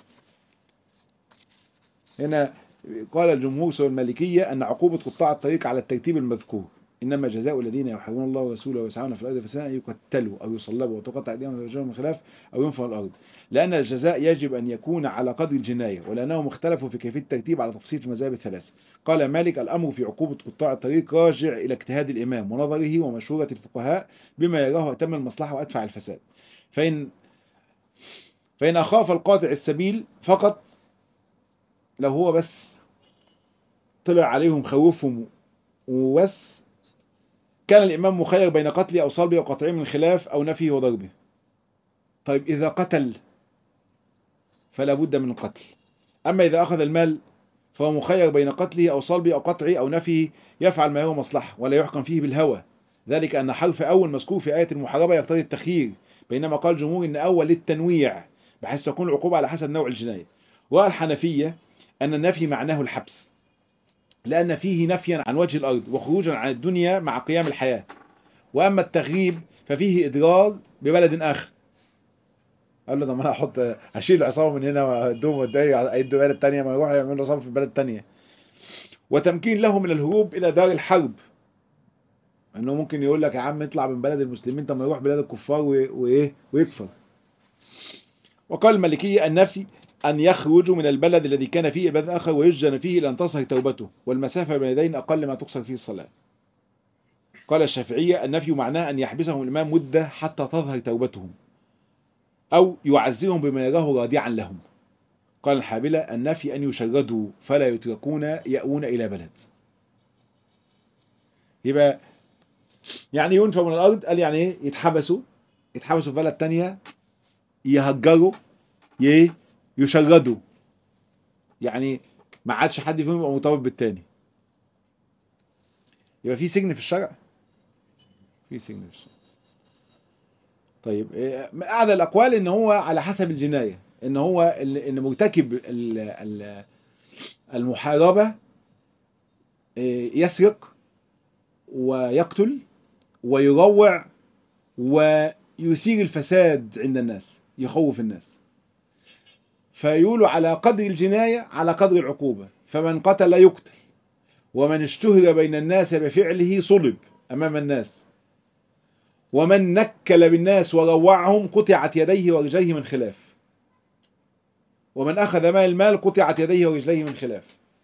هنا قال الجمهور سوى المالكيه ان عقوبه قطاع الطريق على الترتيب المذكور انما جزاء الذين يحاربون الله ورسوله ويسعون في الارض فسادا ان يقتلوا او يصلبوا وتقطع ايديهم ويرجلهم من خلاف او ينفوا من الارض لان الجزاء يجب ان يكون على قدر الجنايه ولانهم اختلفوا في كيفيه الترتيب على تفصيل في المذاهب الثلاثه قال مالك الامر في عقوبه قطاع الطريق راجع الى اجتهاد الامام ونظره ومشوره الفقهاء بما يراه اتم المصلحه وادفع الفساد فان فان اخاف القاطع السبيل فقط لو هو بس طلع عليهم خوفهم وبس كان الإمام مخير بين قتله أو صلبه أو قطعه من خلاف أو نفيه وضربه طيب إذا قتل فلا بد من القتل أما إذا أخذ المال فهو مخير بين قتله أو صلبه أو قطعه أو نفيه يفعل ما هو مصلحة ولا يحكم فيه بالهوى ذلك أن حرف أول مذكور في آية المحاربة يقتضي التخيير بينما قال الجمهور إن أول للتنويع بحيث تكون العقوبة على حسب نوع الجناية والحنفية أن النفي معناه الحبس لأن فيه نفيا عن وجه الأرض وخروجا عن الدنيا مع قيام الحياة وأما التغييب ففيه إضرار ببلد آخر قال له طب ما انا احط هشيل العصابه من هنا وادوهم وداي ادوا بلد تانية ما يروحوا يعملوا عصابه في بلد تانية وتمكين له من الهروب الى دار الحرب انه ممكن يقول لك يا عم اطلع من بلد المسلمين طب ما يروح بلاد الكفار وايه ويكفر وقال المالكيه النفي أن يخرج من البلد الذي كان فيه بلد آخر ويسجن فيه إلى أن تصل توبته والمسافة بين يدين أقل ما تقصر فيه الصلاة قال الشافعية النفي معناه أن يحبسهم الإمام مدة حتى تظهر توبتهم أو يعزرهم بما يراه رادعا لهم قال الحابلة النفي أن يشردوا فلا يتركون يأوون إلى بلد يبقى يعني ينفوا من الأرض قال يعني إيه يتحبسوا يتحبسوا في بلد تانية يهجروا يه يشردوا يعني ما عادش حد فيهم يبقى مرتبط بالتاني يبقى في سجن في الشرع في سجن في الشرع طيب اعلى الاقوال ان هو على حسب الجنايه ان هو ان مرتكب المحاربه يسرق ويقتل ويروع ويثير الفساد عند الناس يخوف الناس فيقولوا على قدر الجناية على قدر العقوبة فمن قتل يقتل ومن اشتهر بين الناس بفعله صلب أمام الناس ومن نكل بالناس وروعهم قطعت يديه ورجليه من خلاف ومن أخذ مال المال قطعت يديه ورجليه من خلاف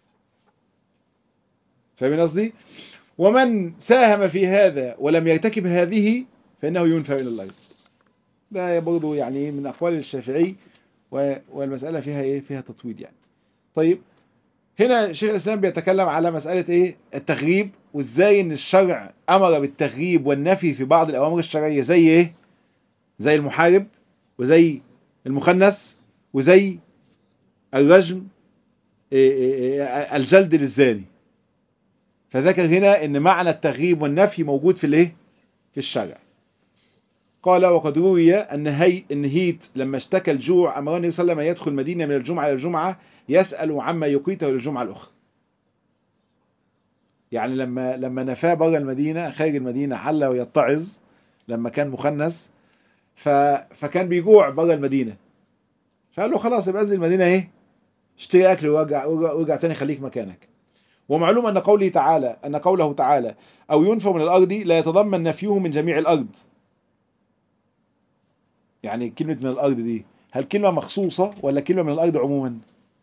فاهمين قصدي؟ ومن ساهم في هذا ولم يرتكب هذه فإنه ينفى من الأرض ده برضه يعني من أقوال الشافعي والمسألة فيها إيه؟ فيها تطويل يعني. طيب هنا شيخ الإسلام بيتكلم على مسألة إيه؟ التغريب وإزاي إن الشرع أمر بالتغريب والنفي في بعض الأوامر الشرعية زي إيه؟ زي المحارب وزي المخنث وزي الرجم إيه إيه إيه الجلد للزاني فذكر هنا ان معنى التغييب والنفي موجود في الايه في الشرع قال وقد روي ان هي ان هيت لما اشتكى الجوع امر النبي صلى الله عليه وسلم ان يدخل المدينه من الجمعه الى الجمعه يسال عما يقيته للجمعه الاخرى يعني لما لما نفاه بره المدينه خارج المدينه حل ويتعظ لما كان مخنث ف فكان بيجوع بره المدينه فقال له خلاص يبقى انزل المدينه ايه اشتري اكل وارجع وارجع وارجع تاني خليك مكانك ومعلوم ان قوله تعالى ان قوله تعالى او ينفى من الارض لا يتضمن نفيه من جميع الارض يعني كلمه من الارض دي هل كلمه مخصوصه ولا كلمه من الارض عموما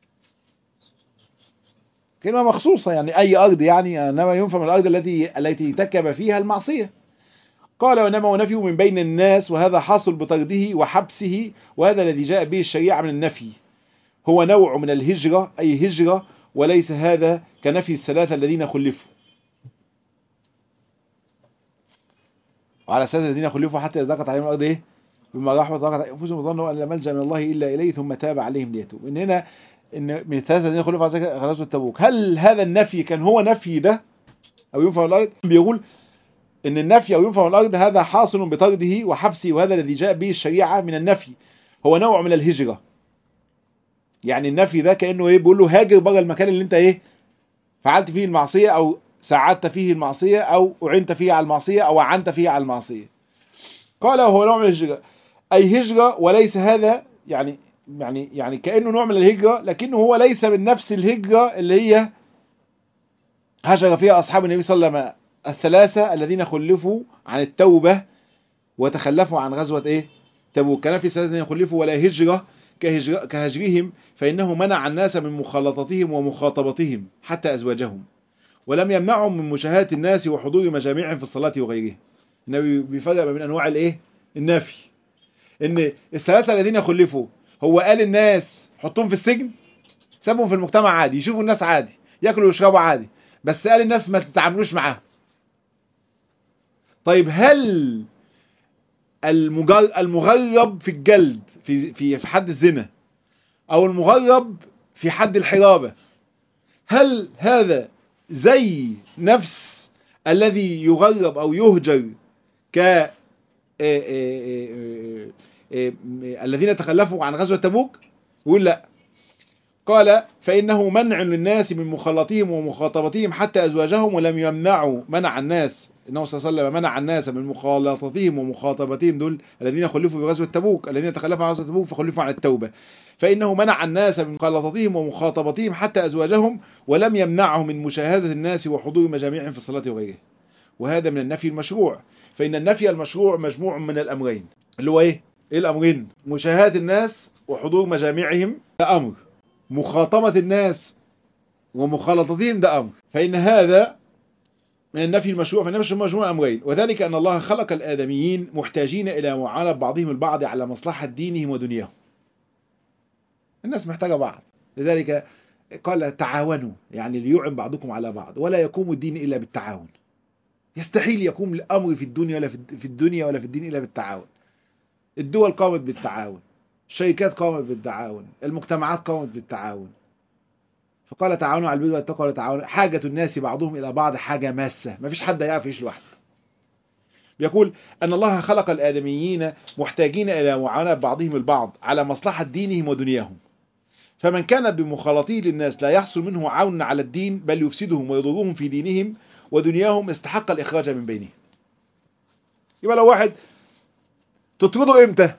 كلمه مخصوصه يعني اي ارض يعني انما ينفى من الارض التي التي ارتكب فيها المعصيه قال وانما هو نفيه من بين الناس وهذا حاصل بطرده وحبسه وهذا الذي جاء به الشريعه من النفي هو نوع من الهجره اي هجره وليس هذا كنفي الثلاثه الذين خلفوا وعلى اساس الذين خلفوا حتى اذا ضاقت عليهم الارض ايه بما راحوا ضاقت عليهم انفسهم وظنوا ان لا ملجا من الله الا اليه ثم تاب عليهم ليتوبوا ان هنا ان من الثلاثه الذين خلفوا على غزوه تبوك هل هذا النفي كان هو نفي ده او ينفى من الارض بيقول ان النفي او ينفى من الارض هذا حاصل بطرده وحبسه وهذا الذي جاء به الشريعه من النفي هو نوع من الهجره يعني النفي ده كانه ايه بيقول له هاجر بره المكان اللي انت ايه فعلت فيه المعصيه او ساعدت فيه المعصيه او اعنت فيه على المعصيه او اعنت فيه على المعصيه قال وهو نوع من الهجره اي هجره وليس هذا يعني يعني يعني كانه نوع من الهجره لكنه هو ليس من نفس الهجره اللي هي هجر فيها اصحاب النبي صلى الله عليه وسلم الثلاثه الذين خلفوا عن التوبه وتخلفوا عن غزوه ايه تبوك كان في ثلاثه الذين خلفوا ولا هجره كهجر كهجرهم فإنه منع الناس من مخالطتهم ومخاطبتهم حتى أزواجهم ولم يمنعهم من مشاهدة الناس وحضور مجامعهم في الصلاة وغيرها النبي بيفرق بين أنواع الإيه؟ النفي إن الثلاثة الذين خلفوا هو قال الناس حطهم في السجن سابهم في المجتمع عادي يشوفوا الناس عادي ياكلوا ويشربوا عادي بس قال الناس ما تتعاملوش معاهم طيب هل المجر... المغرب في الجلد في في في حد الزنا او المغرب في حد الحرابه هل هذا زي نفس الذي يغرب او يهجر ك الذين تخلفوا عن غزوه تبوك يقول لا قال فإنه منع للناس من مخالطتهم ومخاطبتهم حتى أزواجهم ولم يمنعوا منع الناس النبي صلى الله عليه وسلم منع الناس من مخالطتهم ومخاطبتهم دول الذين خلفوا في غزوة تبوك الذين تخلفوا عن غزوة تبوك فخلفوا عن التوبة فإنه منع الناس من مخالطتهم ومخاطبتهم حتى أزواجهم ولم يمنعهم من مشاهدة الناس وحضور مجامعهم في الصلاة وغيره وهذا من النفي المشروع فإن النفي المشروع مجموع من الأمرين اللي هو إيه؟ إيه الأمرين؟ مشاهدة الناس وحضور مجامعهم ده أمر مخاطبة الناس ومخالطتهم ده أمر فإن هذا من النفي المشروع فإن النفي مجموع أمرين وذلك أن الله خلق الآدميين محتاجين إلى معاناة بعضهم البعض على مصلحة دينهم ودنياهم الناس محتاجة بعض لذلك قال تعاونوا يعني ليعن بعضكم على بعض ولا يقوم الدين إلا بالتعاون يستحيل يقوم الأمر في الدنيا ولا في الدنيا ولا في الدين إلا بالتعاون الدول قامت بالتعاون الشركات قامت بالتعاون المجتمعات قامت بالتعاون فقال تعاونوا على البر والتقوى ولا تعاونوا حاجة الناس بعضهم إلى بعض حاجة ماسة ما فيش حد يعرف يعيش لوحده بيقول أن الله خلق الآدميين محتاجين إلى معاونة بعضهم البعض على مصلحة دينهم ودنياهم فمن كان بمخالطته للناس لا يحصل منه عون على الدين بل يفسدهم ويضرهم في دينهم ودنياهم استحق الإخراج من بينهم يبقى لو واحد تطرده إمتى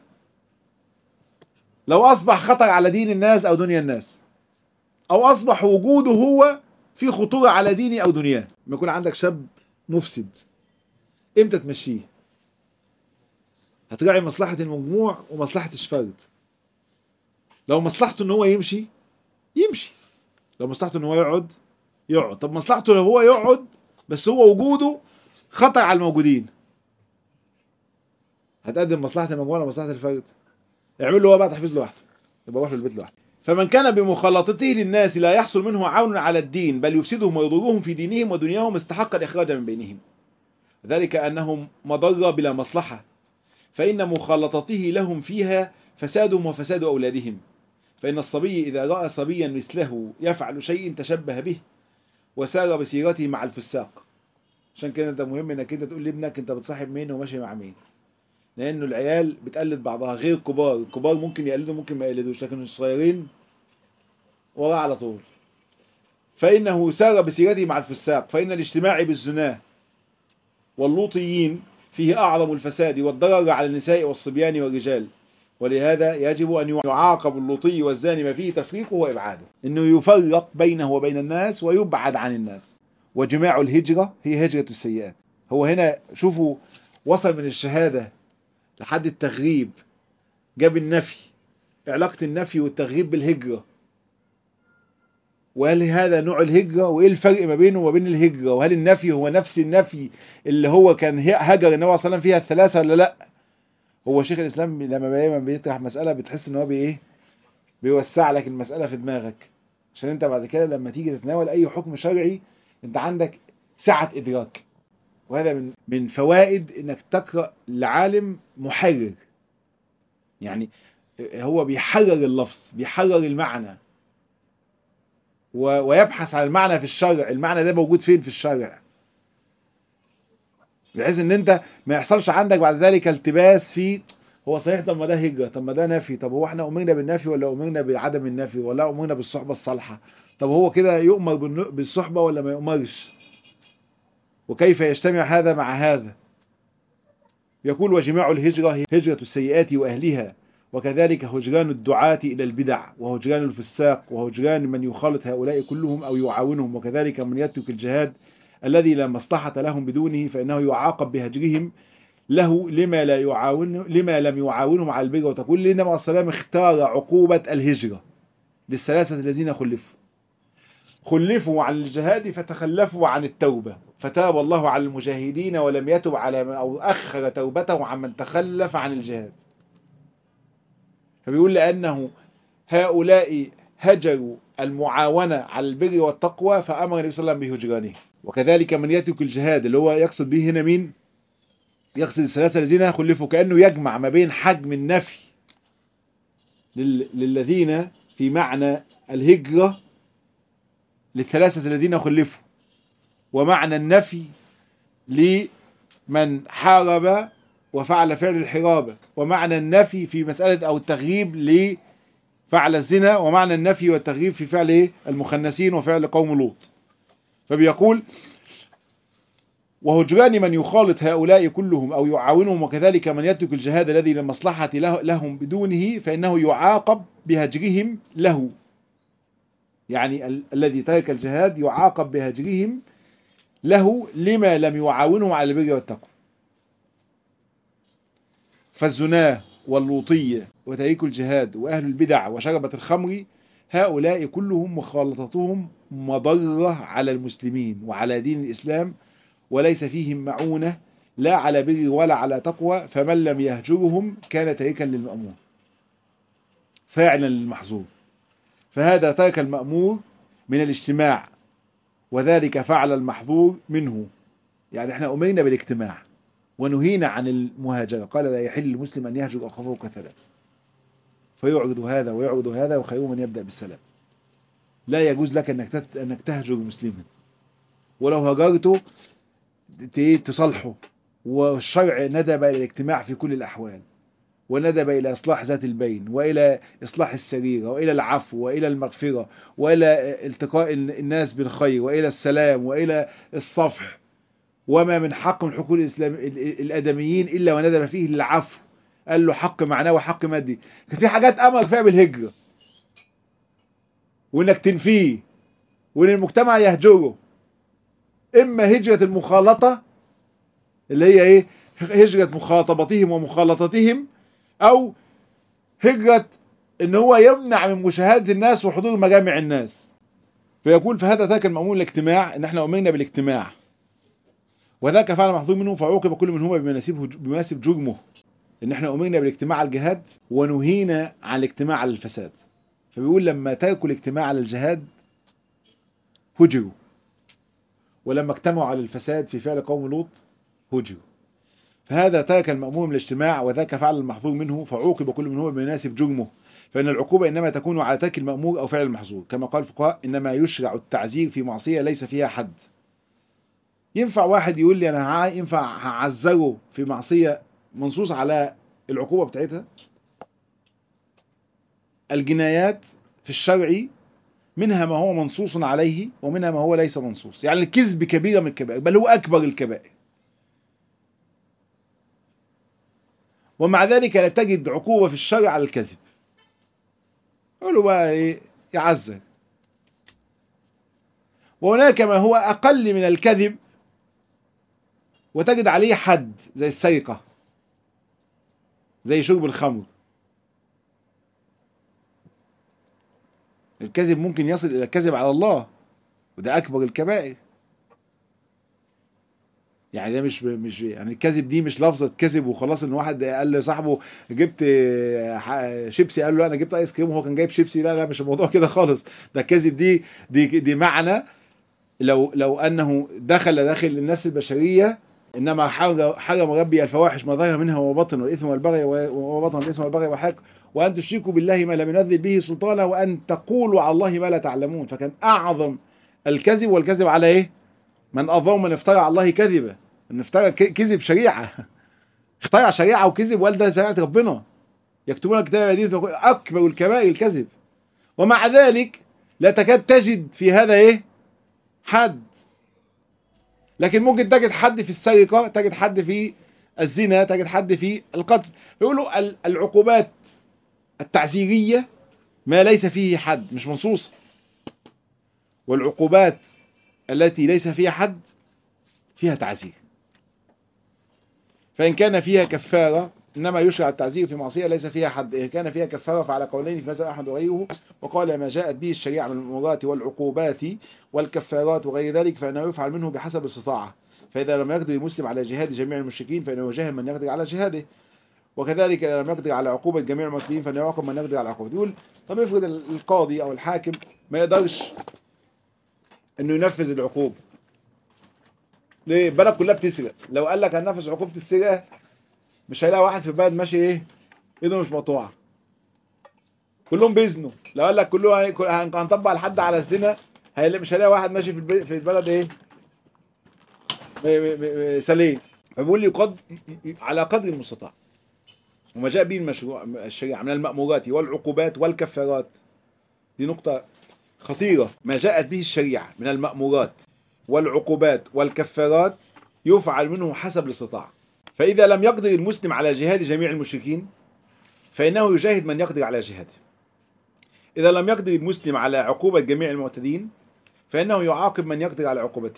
لو أصبح خطر على دين الناس أو دنيا الناس أو أصبح وجوده هو في خطورة على ديني أو دنياه لما يكون عندك شاب مفسد إمتى تمشيه هتراعي مصلحة المجموع ومصلحة الفرد لو مصلحته ان هو يمشي يمشي لو مصلحته ان هو يقعد يقعد طب مصلحته لو هو يقعد بس هو وجوده خطر على الموجودين هتقدم مصلحة المجموعة ولا مصلحة الفرد اعمل له هو بقى تحفيز لوحده يبقى روح له البيت لوحده فمن كان بمخالطته للناس لا يحصل منه عون على الدين بل يفسدهم ويضرهم في دينهم ودنياهم استحق الإخراج من بينهم ذلك أنهم مضرة بلا مصلحة فإن مخالطته لهم فيها فسادهم وفساد أولادهم فإن الصبي إذا رأى صبيا مثله يفعل شيء تشبه به وسار بسيرته مع الفساق عشان كده انت مهم انك انت تقول لابنك انت بتصاحب مين وماشي مع مين لانه العيال بتقلد بعضها غير الكبار الكبار ممكن يقلدوا ممكن ما يقلدوش لكن الصغيرين وراه على طول فإنه سار بسيرته مع الفساق فإن الاجتماع بالزناه واللوطيين فيه أعظم الفساد والضرر على النساء والصبيان والرجال ولهذا يجب أن يعاقب اللوطي والزاني ما فيه تفريقه وإبعاده إنه يفرق بينه وبين الناس ويبعد عن الناس وجماع الهجرة هي هجرة السيئات هو هنا شوفوا وصل من الشهادة لحد التغريب جاب النفي علاقة النفي والتغريب بالهجرة وهل هذا نوع الهجرة وإيه الفرق ما بينه وما بين الهجرة وهل النفي هو نفس النفي اللي هو كان هجر النبي صلى الله عليه وسلم فيها الثلاثة ولا لأ هو شيخ الإسلام لما دايما بيطرح مسألة بتحس إن هو بإيه بيوسع لك المسألة في دماغك عشان أنت بعد كده لما تيجي تتناول أي حكم شرعي أنت عندك سعة إدراك وهذا من من فوائد إنك تقرأ لعالم محرر يعني هو بيحرر اللفظ بيحرر المعنى ويبحث عن المعنى في الشرع المعنى ده موجود فين في الشرع بحيث ان انت ما يحصلش عندك بعد ذلك التباس في هو صحيح طب ما ده هجره طب ما ده نفي طب هو احنا امرنا بالنفي ولا امرنا بعدم النفي ولا امرنا بالصحبه الصالحه طب هو كده يؤمر بالصحبه ولا ما يؤمرش وكيف يجتمع هذا مع هذا يقول وجماع الهجره هي هجره السيئات واهلها وكذلك هجران الدعاة إلى البدع وهجران الفساق وهجران من يخالط هؤلاء كلهم أو يعاونهم وكذلك من يترك الجهاد الذي لا مصلحة لهم بدونه فإنه يعاقب بهجرهم له لما لا يعاون لما لم يعاونهم على البر وتقول لنا عليه السلام اختار عقوبة الهجرة للثلاثة الذين خلفوا خلفوا عن الجهاد فتخلفوا عن التوبة فتاب الله على المجاهدين ولم يتب على من أو أخر توبته عن من تخلف عن الجهاد فبيقول لأنه هؤلاء هجروا المعاونة على البر والتقوى فأمر النبي صلى الله عليه وسلم بهجرانه وكذلك من يترك الجهاد اللي هو يقصد به هنا مين؟ يقصد الثلاثة الذين خلفوا كأنه يجمع ما بين حجم النفي لل... للذين في معنى الهجرة للثلاثة الذين خلفوا ومعنى النفي لمن حارب وفعل فعل الحرابة ومعنى النفي في مسألة أو التغييب لفعل الزنا ومعنى النفي والتغييب في فعل المخنثين وفعل قوم لوط فبيقول وهجران من يخالط هؤلاء كلهم أو يعاونهم وكذلك من يترك الجهاد الذي للمصلحة لهم بدونه فإنه يعاقب بهجرهم له يعني ال الذي ترك الجهاد يعاقب بهجرهم له لما لم يعاونهم على البر والتقوى فالزناه واللوطية وتريك الجهاد وأهل البدع وشربة الخمر هؤلاء كلهم مخالطتهم مضرة على المسلمين وعلى دين الإسلام وليس فيهم معونة لا على بر ولا على تقوى فمن لم يهجرهم كان تاركا للمأمور فاعلا للمحظور فهذا ترك المأمور من الاجتماع وذلك فعل المحظور منه يعني احنا أمرنا بالاجتماع ونهينا عن المهاجرة قال لا يحل المسلم أن يهجر أخاه فوق ثلاث فيعرض هذا ويعرض هذا وخير من يبدأ بالسلام لا يجوز لك أنك تت... أنك تهجر مسلما ولو هجرته تصلحه والشرع ندب إلى الاجتماع في كل الأحوال وندب إلى إصلاح ذات البين وإلى إصلاح السريرة وإلى العفو وإلى المغفرة وإلى التقاء الناس بالخير وإلى السلام وإلى الصفح وما من حق من حقوق الإسلام الآدميين إلا وندب فيه العفو قال له حق معناه وحق مادي كان في حاجات أمر فيها بالهجرة وإنك تنفيه وإن المجتمع يهجره إما هجرة المخالطة اللي هي إيه هجرة مخاطبتهم ومخالطتهم أو هجرة إن هو يمنع من مشاهدة الناس وحضور مجامع الناس فيقول فهذا ذاك المأمون الاجتماع إن إحنا أمرنا بالاجتماع وذاك فعل محظور منه فعوقب كل منهما بمناسبه بمناسب جرمه ان احنا امرنا بالاجتماع على الجهاد ونهينا عن الاجتماع على الفساد فبيقول لما تركوا الاجتماع على الجهاد هجروا ولما اجتمعوا على الفساد في فعل قوم لوط هجروا فهذا ترك المأمور من الاجتماع وذاك فعل المحظور منه فعوقب كل منهما بمناسب جرمه فإن العقوبة إنما تكون على ترك المأمور أو فعل المحظور كما قال الفقهاء إنما يشرع التعزير في معصية ليس فيها حد ينفع واحد يقول لي أنا ها- ينفع هعزره في معصية منصوص على العقوبة بتاعتها الجنايات في الشرع منها ما هو منصوص عليه ومنها ما هو ليس منصوص يعني الكذب كبيرة من الكبائر بل هو أكبر الكبائر ومع ذلك لا تجد عقوبة في الشرع على الكذب يقولوا بقى ايه يعذر وهناك ما هو أقل من الكذب وتجد عليه حد زي السرقة زي شرب الخمر الكذب ممكن يصل إلى الكذب على الله وده أكبر الكبائر يعني ده مش مش يعني الكذب دي مش لفظة كذب وخلاص ان واحد قال لصاحبه جبت ح- شيبسي قال له انا جبت ايس كريم وهو كان جايب شيبسي لا لا مش الموضوع كده خالص ده الكذب دي دي دي معنى لو لو انه دخل داخل النفس البشريه انما حرم حرم ربي الفواحش ما ظهر منها وبطن والاثم والبغي وبطن الاثم والبغي والحق وان تشركوا بالله ما لم ينزل به سلطانا وان تقولوا على الله ما لا تعلمون فكان اعظم الكذب والكذب على ايه؟ من اظلم من افترى على الله كذبا ان افترى ك- كذب شريعه اخترع شريعه وكذب والده شريعه ربنا يكتبون الكتاب بيديهم فيقول اكبر الكبائر الكذب ومع ذلك لا تكاد تجد في هذا ايه؟ حد لكن ممكن تجد حد في السرقه تجد حد في الزنا تجد حد في القتل يقولوا ال- العقوبات التعزيريه ما ليس فيه حد مش منصوص والعقوبات التي ليس فيها حد فيها تعزير فإن كان فيها كفارة إنما يشرع التعزير في معصية ليس فيها حد إن كان فيها كفارة فعلى قولين في مذهب أحمد وغيره وقال ما جاءت به الشريعة من الأمورات والعقوبات والكفارات وغير ذلك فإنه يفعل منه بحسب الاستطاعة فإذا لم يقدر المسلم على جهاد جميع المشركين فإنه يجاهد من يقدر على جهاده وكذلك إذا لم يقدر على عقوبة جميع المسلمين فإنه يعاقب من يقدر على عقوبته يقول طب افرض القاضي أو الحاكم ما يقدرش إنه ينفذ العقوبة ليه؟ البلد كلها بتسرق لو قال لك هننفذ عقوبة السرقة مش هيلاقي واحد في البلد ماشي ايه ايده مش مقطوعة كلهم بيزنوا لو قال لك كله هي- كل- هن- هنطبق الحد على الزنا هيلاقي مش هيلاقي واحد ماشي في الب- في البلد ايه م- م- م- سليم فبيقول لي قد على قدر المستطاع وما جاء به المشروع الشريعة من المأمورات والعقوبات والكفارات دي نقطة خطيرة ما جاءت به الشريعة من المأمورات والعقوبات والكفارات يفعل منه حسب الاستطاعة فإذا لم يقدر المسلم على جهاد جميع المشركين فإنه يجاهد من يقدر على جهاده إذا لم يقدر المسلم على عقوبة جميع المعتدين فإنه يعاقب من يقدر على عقوبته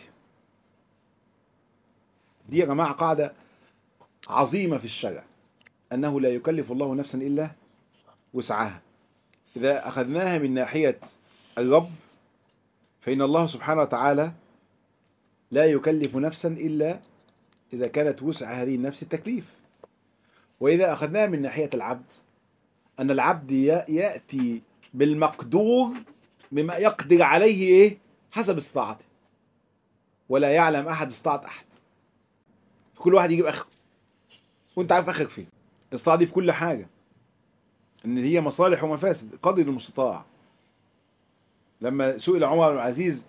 دي يا جماعة قاعدة عظيمة في الشرع أنه لا يكلف الله نفسا إلا وسعها إذا أخذناها من ناحية الرب فإن الله سبحانه وتعالى لا يكلف نفسا إلا إذا كانت وسع هذه النفس التكليف وإذا أخذناها من ناحية العبد أن العبد ي- يأتي بالمقدور بما يقدر عليه إيه حسب استطاعته ولا يعلم أحد استطاعة أحد كل واحد يجيب آخره وأنت عارف آخرك فين الاستطاعة دي في كل حاجة إن هي مصالح ومفاسد قدر المستطاع لما سئل عمر بن العزيز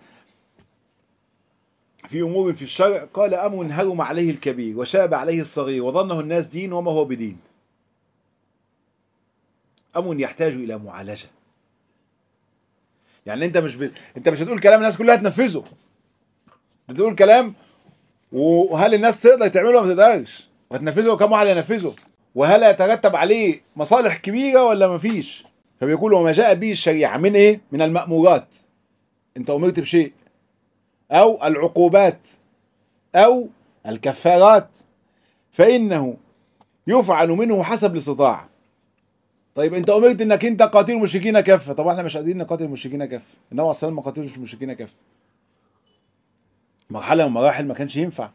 في امور في الشرع قال امر هرم عليه الكبير وشاب عليه الصغير وظنه الناس دين وما هو بدين امر يحتاج الى معالجه يعني انت مش ب... انت مش هتقول كلام الناس كلها تنفذه بتقول كلام وهل الناس تقدر تعمله ولا ما تقدرش وهتنفذه كم واحد ينفذه وهل يترتب عليه مصالح كبيره ولا ما فيش فبيقول وما جاء به الشريعه من ايه من المأمورات انت امرت بشيء او العقوبات او الكفارات فانه يفعل منه حسب الاستطاعه طيب انت امرت انك انت قاتل المشركين كافه طبعا احنا مش قادرين نقاتل المشركين كافه النبي عليه الصلاه ما قاتلش المشركين كافه مرحله من المراحل ما كانش ينفع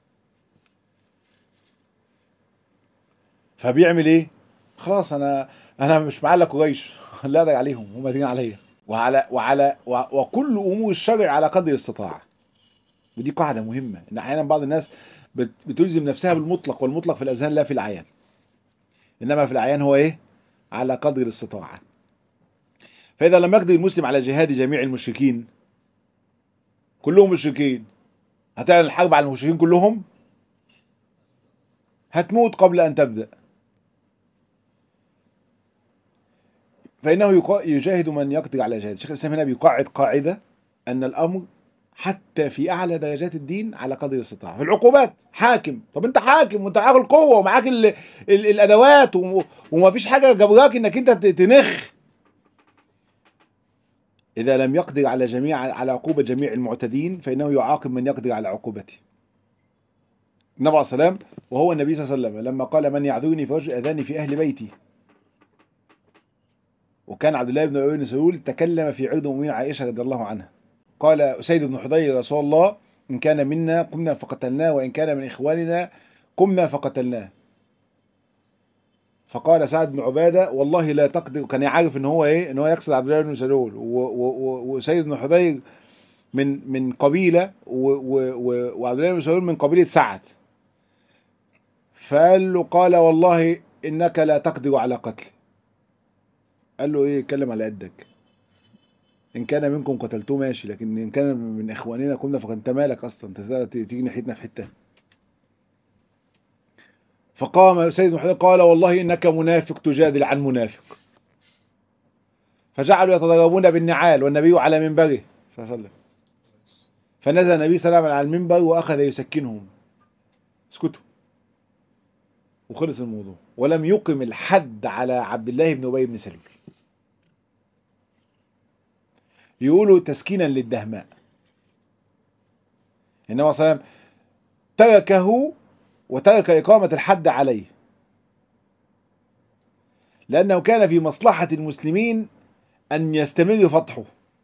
فبيعمل ايه خلاص انا انا مش معلق قريش لا ده عليهم هم دين عليا وعلى وعلى و- وكل امور الشرع على قدر الاستطاعه ودي قاعده مهمه ان احيانا بعض الناس بت- بتلزم نفسها بالمطلق والمطلق في الاذهان لا في العيان انما في العيان هو ايه على قدر الاستطاعه فإذا لم يقدر المسلم على جهاد جميع المشركين كلهم مشركين هتعلن الحرب على المشركين كلهم هتموت قبل أن تبدأ فإنه يقا- يجاهد من يقدر على جهاد الشيخ الإسلام هنا بيقعد قاعدة أن الأمر حتى في أعلى درجات الدين على قدر الاستطاعة في العقوبات حاكم طب أنت حاكم وأنت معاك القوة ومعاك ال ال الأدوات وم- وما فيش حاجة جبراك إنك أنت ت- تنخ إذا لم يقدر على جميع على عقوبة جميع المعتدين فإنه يعاقب من يقدر على عقوبته النبي عليه الصلاة والسلام وهو النبي صلى الله عليه وسلم لما قال من يعذرني فوجه أذاني في أهل بيتي وكان عبد الله بن ابي بن سلول تكلم في عرض امين عائشه رضي الله عنها قال اسيد بن حضير يا رسول الله ان كان منا قمنا فقتلناه وان كان من اخواننا قمنا فقتلناه فقال سعد بن عباده والله لا تقدر كان يعرف ان هو ايه ان هو يقصد عبد الله بن سلول و- و- و- وسيد بن حضير من من قبيله و- و- و- وعبد الله بن سلول من قبيله سعد فقال له قال والله انك لا تقدر على قتل قال له ايه اتكلم على قدك ان كان منكم قتلتوه ماشي لكن ان كان من اخواننا كنا فانت مالك اصلا انت تقدر تيجي ناحيتنا في حته فقام سيد محمد قال والله انك منافق تجادل عن منافق فجعلوا يتضربون بالنعال والنبي على منبره صلى الله عليه وسلم فنزل النبي صلى الله عليه وسلم على المنبر واخذ يسكنهم اسكتوا وخلص الموضوع ولم يقم الحد على عبد الله بن ابي بن سلول يقولوا تسكينا للدهماء النبي صلى الله عليه وسلم تركه وترك إقامة الحد عليه لأنه كان في مصلحة المسلمين أن يستمر فتحه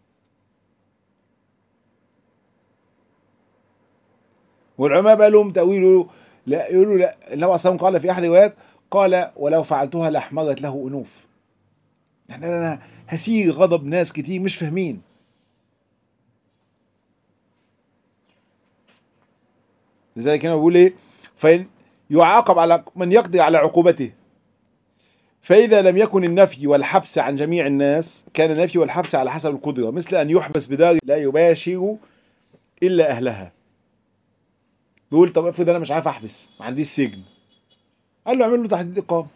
والعلماء بقى لهم تأويل لا يقولوا لا النبي صلى الله عليه وسلم قال في أحد الروايات قال ولو فعلتها لأحمرت له أنوف يعني أنا هسير غضب ناس كتير مش فاهمين لذلك هنا بيقول ايه فإن يعاقب على من يقضي على عقوبته فإذا لم يكن النفي والحبس عن جميع الناس كان النفي والحبس على حسب القدرة مثل أن يحبس بدار لا يباشر إلا أهلها بيقول طب افرض أنا مش عارف أحبس ما عنديش سجن قال له اعمل له تحديد إقامة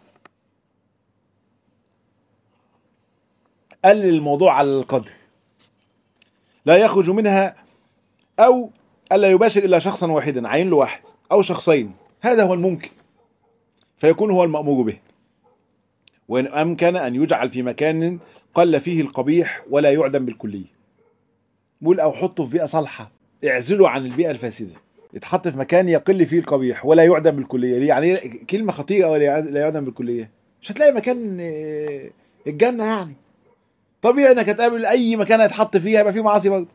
قلل الموضوع على القدر لا يخرج منها أو ألا يباشر إلا شخصا واحدا عين له واحد أو شخصين هذا هو الممكن فيكون هو المأمور به وإن أمكن أن يجعل في مكان قل فيه القبيح ولا يعدم بالكلية بقول أو حطه في بيئة صالحة اعزله عن البيئة الفاسدة يتحط في مكان يقل فيه القبيح ولا يعدم بالكلية ليه يعني كلمة خطيرة ولا لا يعدم بالكلية مش هتلاقي مكان آه، الجنة يعني طبيعي انك هتقابل اي مكان هيتحط فيه هيبقى فيه معاصي برضه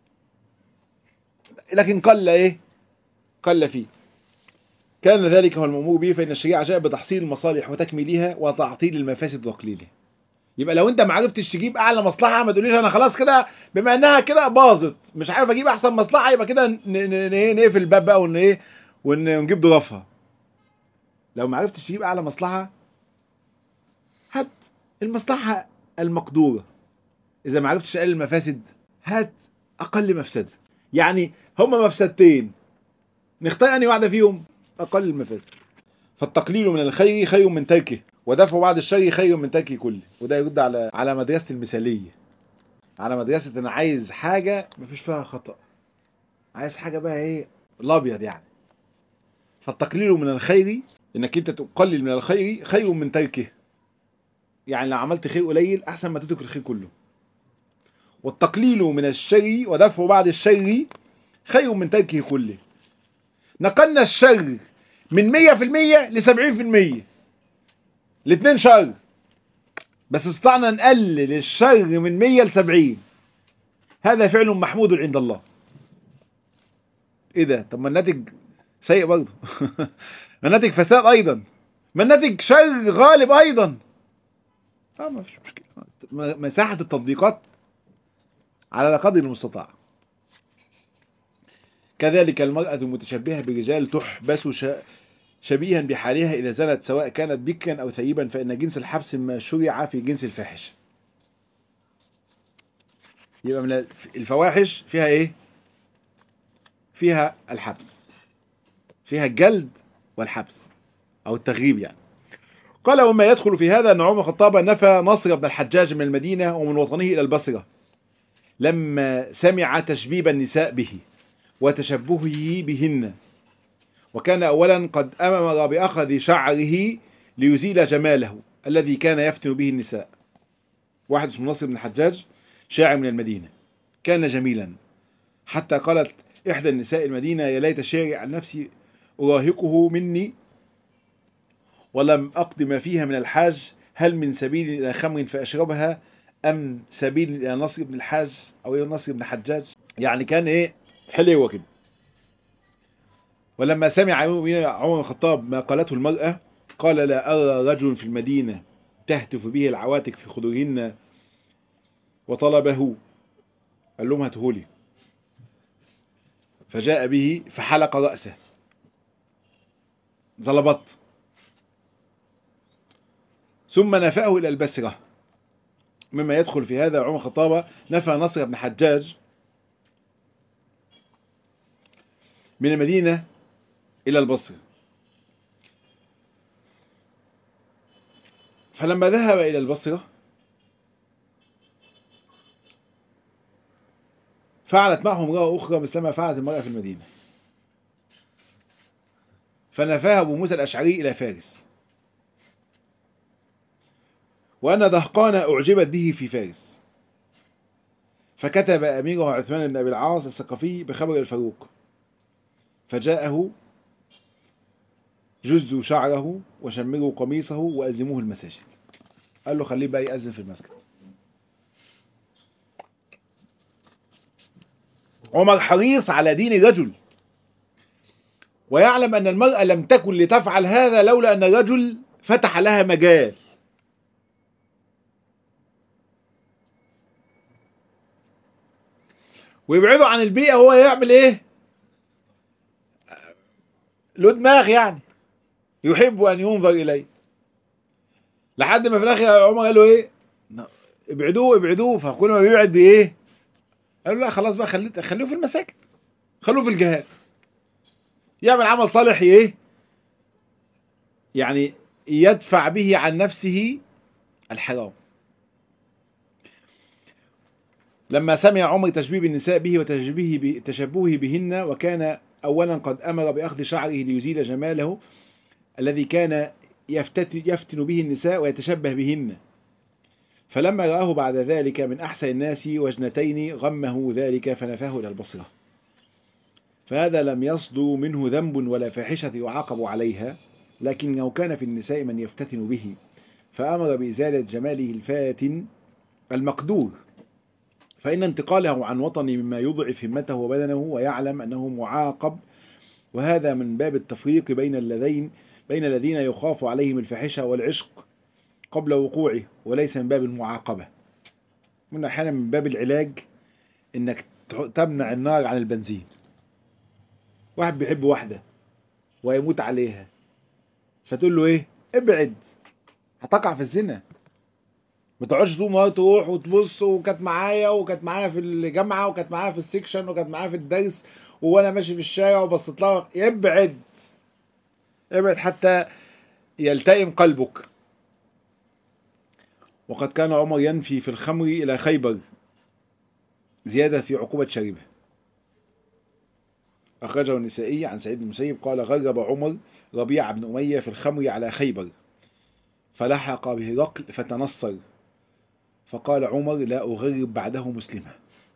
لكن قل ايه قل فيه كان ذلك هو المأمور به فإن الشريعة جاء بتحصيل المصالح وتكميلها وتعطيل المفاسد وتقليلها يبقى لو انت ما عرفتش تجيب اعلى مصلحه ما تقوليش انا خلاص كده بما انها كده باظت مش عارف اجيب احسن مصلحه يبقى كده ن- ن- ن- نقفل الباب بقى ون ايه ون- ونجيب ضرافها لو ما عرفتش تجيب اعلى مصلحه هات المصلحه المقدوره اذا ما عرفتش تقلل المفاسد هات اقل مفسده يعني هما مفسدتين نختار انهي واحده فيهم اقل المفاسد فالتقليل من الخير خير من تركه ودفع بعض الشر خير من تركه كله وده يرد على على مدرسه المثاليه على مدرسه انا عايز حاجه مفيش فيها خطا عايز حاجه بقى ايه الابيض يعني فالتقليل من الخير انك انت تقلل من الخير خير من تركه يعني لو عملت خير قليل احسن ما تترك الخير كله والتقليل من الشر ودفع بعض الشر خير من تركه كله نقلنا الشر من 100% ل 70% الاثنين شر بس استطعنا نقلل الشر من 100 ل 70 هذا فعل محمود عند الله ايه ده طب ما الناتج سيء برضه الناتج فساد ايضا ما الناتج شر غالب ايضا اه ما فيش مشكله م- مساحه التطبيقات على قدر المستطاع كذلك المرأة المتشبهة بالرجال تحبس ش... شبيها بحالها إذا زنت سواء كانت بكرا أو ثيبا فإن جنس الحبس ما شرع في جنس الفاحشة يبقى من الفواحش فيها ايه فيها الحبس فيها الجلد والحبس او التغريب يعني قال وما يدخل في هذا ان عمر الخطاب نفى نصر بن الحجاج من المدينه ومن وطنه الى البصره لما سمع تشبيب النساء به وتشبهه بهن وكان اولا قد امر باخذ شعره ليزيل جماله الذي كان يفتن به النساء واحد اسمه نصر بن الحجاج شاعر من المدينه كان جميلا حتى قالت احدى النساء المدينه يا ليت شعري عن نفسي اراهقه مني ولم أقض ما فيها من الحاج هل من سبيل إلى خمر فأشربها أم سبيل إلى نصر بن الحاج أو إلى نصر بن حجاج يعني كان إيه حلوة كده ولما سمع عمر الخطاب ما قالته المرأة قال لا أرى رجل في المدينة تهتف به العواتق في خدورهن وطلبه قال لهم هاتهولي فجاء به فحلق رأسه زلبط ثم نفاه إلى البسرة مما يدخل في هذا عمر الخطاب نفى نصر بن حجاج من المدينة إلى البصرة فلما ذهب إلى البصرة فعلت معه امرأة أخرى مثل ما فعلت المرأة في المدينة فنفاها أبو موسى الأشعري إلى فارس وأن دهقان أعجبت به في فارس فكتب أميره عثمان بن أبي العاص الثقفي بخبر الفاروق فجاءه جزوا شعره وشمروا قميصه وأزموه المساجد قال له خليه بقى يأذن في المسجد عمر حريص على دين الرجل ويعلم أن المرأة لم تكن لتفعل هذا لولا أن الرجل فتح لها مجال ويبعده عن البيئة هو يعمل ايه له دماغ يعني يحب ان ينظر اليه لحد ما في الاخر عمر قال له ايه ابعدوه ابعدوه فكل ما بيبعد بايه قال له لا خلاص بقى خليه خليه في المساجد خلوه في الجهاد يعمل عمل صالح ايه يعني يدفع به عن نفسه الحرام لما سمع عمر تشبيب النساء به وتشبهه تشبهه بهن وكان اولا قد امر باخذ شعره ليزيل جماله الذي كان يفتتن, يفتن به النساء ويتشبه بهن فلما رآه بعد ذلك من أحسن الناس وجنتين غمه ذلك فنفاه إلى البصرة فهذا لم يصدر منه ذنب ولا فاحشة يعاقب عليها لكنه كان في النساء من يفتتن به فأمر بإزالة جماله الفاتن المقدور فإن انتقاله عن وطنه مما يضعف همته وبدنه ويعلم أنه معاقب وهذا من باب التفريق بين الذين بين الذين يخاف عليهم الفاحشة والعشق قبل وقوعه وليس من باب المعاقبة من أحيانا من باب العلاج إنك تمنع النار عن البنزين واحد بيحب واحدة ويموت عليها فتقول له إيه ابعد هتقع في الزنا ما تقعدش طول النهار تروح وتبص وكانت معايا وكانت معايا في الجامعه وكانت معايا في السكشن وكانت معايا في الدرس وانا ماشي في الشارع وبصيت لها ابعد ابعد حتى يلتئم قلبك وقد كان عمر ينفي في الخمر الى خيبر زياده في عقوبه شربه أخرجه النسائي عن سعيد بن المسيب قال غرب عمر ربيع بن أمية في الخمر على خيبر فلحق به رقل فتنصر فقال عمر لا أغرب بعده مسلمة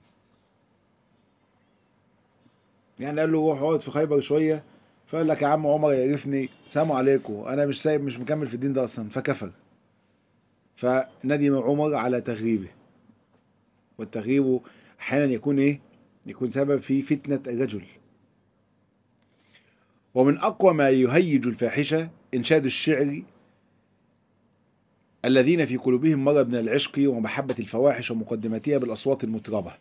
يعني قال له روح اقعد في خيبر شوية فقال لك يا عم عمر يعرفني سلام عليكم أنا مش سايب مش مكمل في الدين ده أصلا فكفر فندم عمر على تغريبه والتغريب أحيانا يكون إيه؟ يكون سبب في فتنة الرجل ومن أقوى ما يهيج الفاحشة إنشاد الشعر الذين في قلوبهم مرض من العشق ومحبة الفواحش ومقدماتها بالأصوات المطربة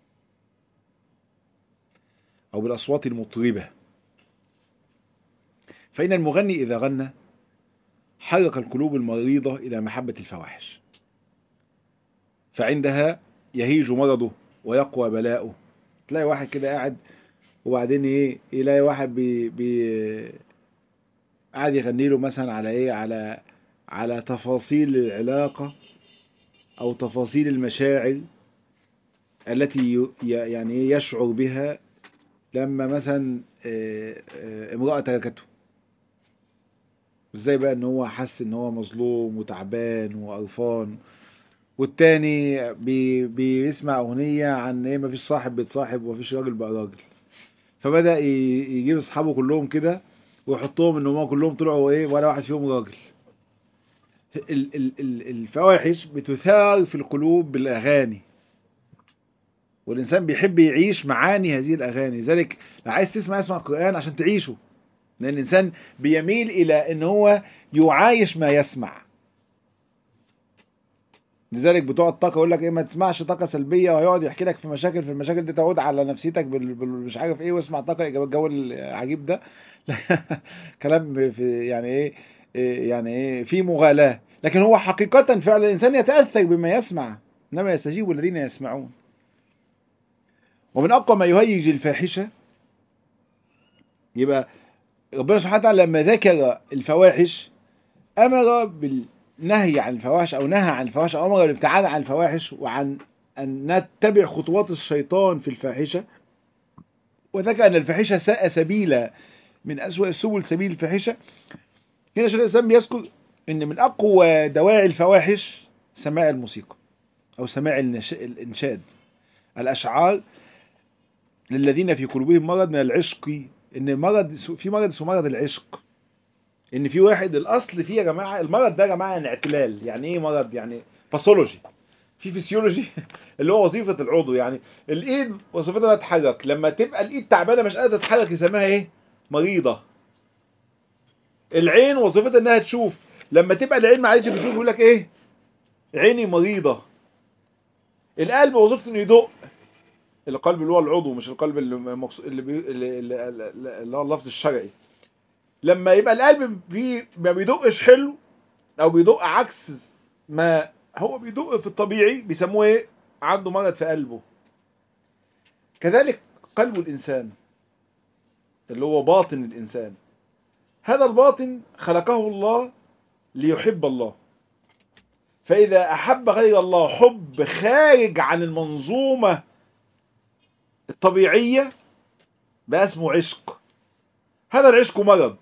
أو بالأصوات المطربة فإن المغني إذا غنى حرك القلوب المريضة إلى محبة الفواحش فعندها يهيج مرضه ويقوى بلاؤه تلاقي واحد كده قاعد وبعدين ايه يلاقي واحد بي بي قاعد يغني له مثلا على ايه على على تفاصيل العلاقة او تفاصيل المشاعر التي ي- ي- يعني ايه يشعر بها لما مثلا آه، آه، امرأة تركته ازاي بقى ان هو حس ان هو مظلوم وتعبان وقرفان والتاني بي بيسمع اغنيه عن ايه مفيش صاحب بيتصاحب ومفيش راجل بقى راجل فبدا ي- يجيب اصحابه كلهم كده ويحطهم ان هم كلهم طلعوا ايه ولا واحد فيهم راجل ال- ال- ال- الفواحش بتثار في القلوب بالاغاني والانسان بيحب يعيش معاني هذه الاغاني لذلك لو عايز تسمع اسمع القران عشان تعيشه لان الانسان بيميل الى ان هو يعايش ما يسمع لذلك بتوع الطاقه يقول لك ايه ما تسمعش طاقه سلبيه وهيقعد يحكي لك في مشاكل في المشاكل دي تعود على نفسيتك بال... بال... مش عارف ايه واسمع طاقه ايجابيه الجو العجيب ده كلام في يعني ايه إيه يعني ايه في مغالاه لكن هو حقيقه فعلا الانسان يتاثر بما يسمع انما يستجيب الذين يسمعون ومن اقوى ما يهيج الفاحشه يبقى ربنا سبحانه وتعالى لما ذكر الفواحش امر بالنهي عن الفواحش او نهى عن الفواحش او امر بالابتعاد عن الفواحش وعن ان نتبع خطوات الشيطان في الفاحشه وذكر ان الفاحشه ساء سبيلا من اسوأ السبل سبيل الفاحشه هنا شيخ الاسلام بيذكر ان من اقوى دواعي الفواحش سماع الموسيقى او سماع النش... الانشاد الاشعار للذين في قلوبهم مرض من العشق ان مرض في مرض اسمه مرض العشق ان في واحد الاصل فيه يا جماعه المرض ده يا جماعه يعني اعتلال يعني ايه مرض يعني باثولوجي في فسيولوجي اللي هو وظيفه العضو يعني الايد وظيفتها تتحرك لما تبقى الايد تعبانه مش قادره تتحرك يسميها ايه مريضه العين وظيفتها انها تشوف لما تبقى العين ما عادش بتشوف يقول لك ايه عيني مريضه القلب وظيفته انه يدق القلب اللي هو العضو مش القلب اللي مقص... اللي, بي... اللي, اللي, اللي هو اللفظ الشرعي لما يبقى القلب فيه ما بيدقش حلو او بيدق عكس ما هو بيدق في الطبيعي بيسموه ايه عنده مرض في قلبه كذلك قلب الانسان اللي هو باطن الانسان هذا الباطن خلقه الله ليحب الله فاذا احب غير الله حب خارج عن المنظومه الطبيعيه بقى اسمه عشق هذا العشق مرض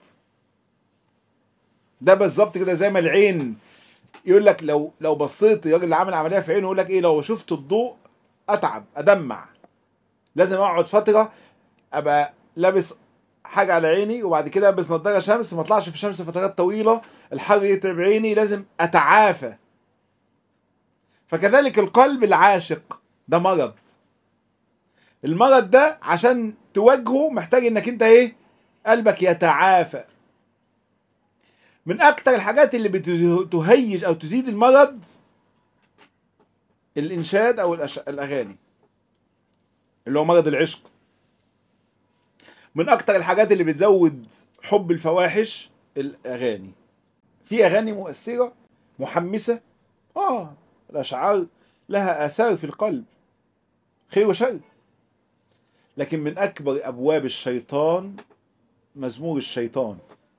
ده بالظبط كده زي ما العين يقول لك لو لو بصيت الراجل اللي عامل عمليه في عينه يقول لك ايه لو شفت الضوء اتعب ادمع لازم اقعد فتره ابقى لابس حاجه على عيني وبعد كده البس نضاره شمس ما اطلعش في الشمس فترات طويله الحر يتعب عيني لازم اتعافى فكذلك القلب العاشق ده مرض المرض ده عشان تواجهه محتاج انك انت ايه قلبك يتعافى من اكتر الحاجات اللي بتهيج او تزيد المرض الانشاد او الأش... الاغاني اللي هو مرض العشق من اكتر الحاجات اللي بتزود حب الفواحش الاغاني في اغاني مؤثره محمسه اه الاشعار لها اثار في القلب خير وشر لكن من اكبر ابواب الشيطان مزمور الشيطان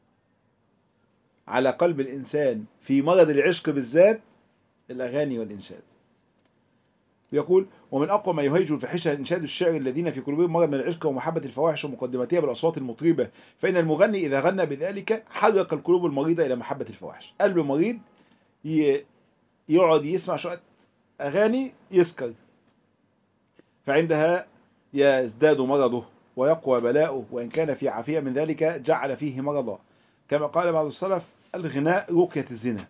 على قلب الانسان في مرض العشق بالذات الاغاني والانشاد يقول ومن اقوى ما يهيج الفاحشه انشاد الشعر الذين في قلوبهم مرض من العشق ومحبه الفواحش ومقدمتها بالاصوات المطربه فان المغني اذا غنى بذلك حرك القلوب المريضه الى محبه الفواحش قلب مريض يقعد يسمع شويه اغاني يسكر فعندها يزداد مرضه ويقوى بلاؤه وإن كان في عافية من ذلك جعل فيه مرضا كما قال بعض السلف الغناء رقية الزنا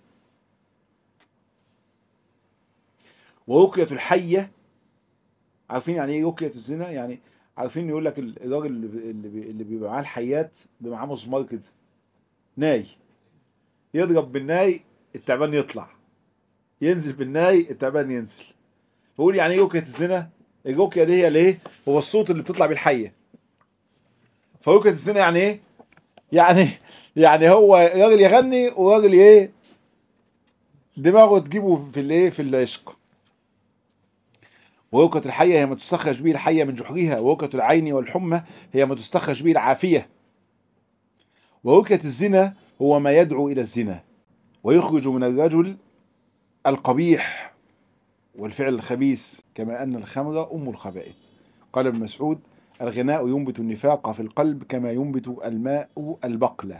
ورقية الحية عارفين يعني ايه رقية الزنا يعني عارفين يقول لك الراجل اللي اللي بيبقى معاه الحيات بيبقى معاه مسمار كده ناي يضرب بالناي التعبان يطلع ينزل بالناي التعبان ينزل بقول يعني ايه رقية الزنا الرقية دي هي الايه هو الصوت اللي بتطلع بيه الحية فرقية الزنا يعني ايه يعني يعني هو راجل يغني وراجل ايه دماغه تجيبه في الايه في العشق ووكة الحية هي ما تستخرج به الحية من جحرها ووكة العين والحمى هي ما تستخرج به العافية ووكة الزنا هو ما يدعو إلى الزنا ويخرج من الرجل القبيح والفعل الخبيث كما أن الخمر أم الخبائث قال ابن مسعود الغناء ينبت النفاق في القلب كما ينبت الماء البقلة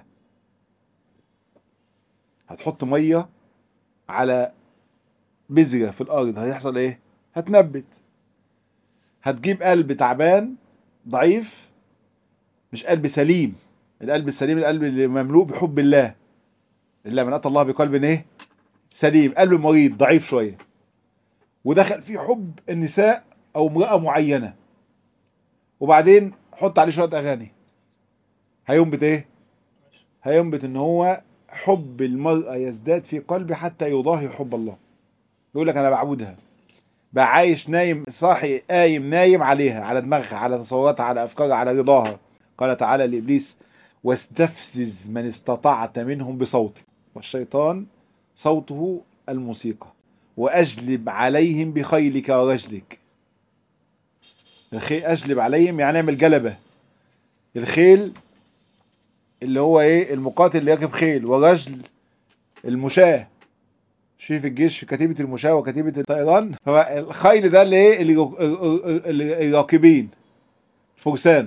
هتحط مية على بذرة في الأرض هيحصل إيه؟ هتنبت هتجيب قلب تعبان ضعيف مش قلب سليم القلب السليم القلب اللي مملوء بحب الله إلا من أتى الله بقلب إيه؟ سليم قلب مريض ضعيف شوية ودخل فيه حب النساء أو امرأة معينة وبعدين حط عليه شوية أغاني هينبت إيه؟ هينبت إن هو حب المرأة يزداد في قلبي حتى يضاهي حب الله يقول لك أنا بعبدها بقى عايش نايم صاحي قايم نايم عليها على دماغها على تصوراتها على أفكارها على رضاها قال تعالى لإبليس واستفزز من استطعت منهم بصوتك والشيطان صوته الموسيقى وأجلب عليهم بخيلك ورجلك الخيل أجلب عليهم يعني اعمل جلبة الخيل اللي هو ايه المقاتل اللي راكب خيل ورجل المشاة شوف في الجيش في كتيبة المشاة وكتيبة الطيران هو الخيل ده اللي ايه اللي الراكبين فرسان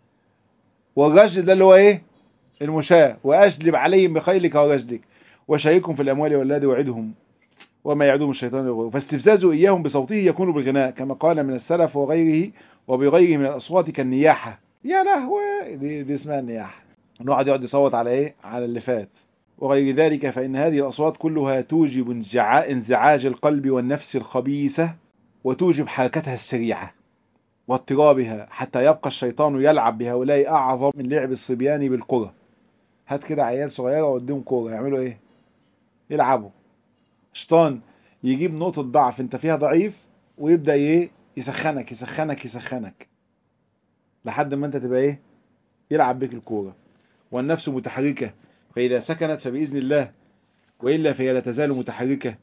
والرجل ده اللي هو ايه المشاة واجلب عليهم بخيلك ورجلك وشاركهم في الاموال والولاد وعدهم وما يعدهم الشيطان يغوي فاستفزازه اياهم بصوته يكون بالغناء كما قال من السلف وغيره وبغيره من الاصوات كالنياحه يا لهوي دي, دي اسمها النياحه الواحد يقعد يصوت على ايه على اللي فات وغير ذلك فإن هذه الأصوات كلها توجب انزعاج القلب والنفس الخبيثة وتوجب حركتها السريعة واضطرابها حتى يبقى الشيطان يلعب بهؤلاء أعظم من لعب الصبيان بالكرة هات كده عيال صغيرة واديهم كورة يعملوا إيه؟ يلعبوا الشيطان يجيب نقطة ضعف أنت فيها ضعيف ويبدأ إيه؟ يسخنك يسخنك يسخنك لحد ما أنت تبقى إيه؟ يلعب بك الكورة والنفس متحركة فإذا سكنت فبإذن الله وإلا فهي لا تزال متحركة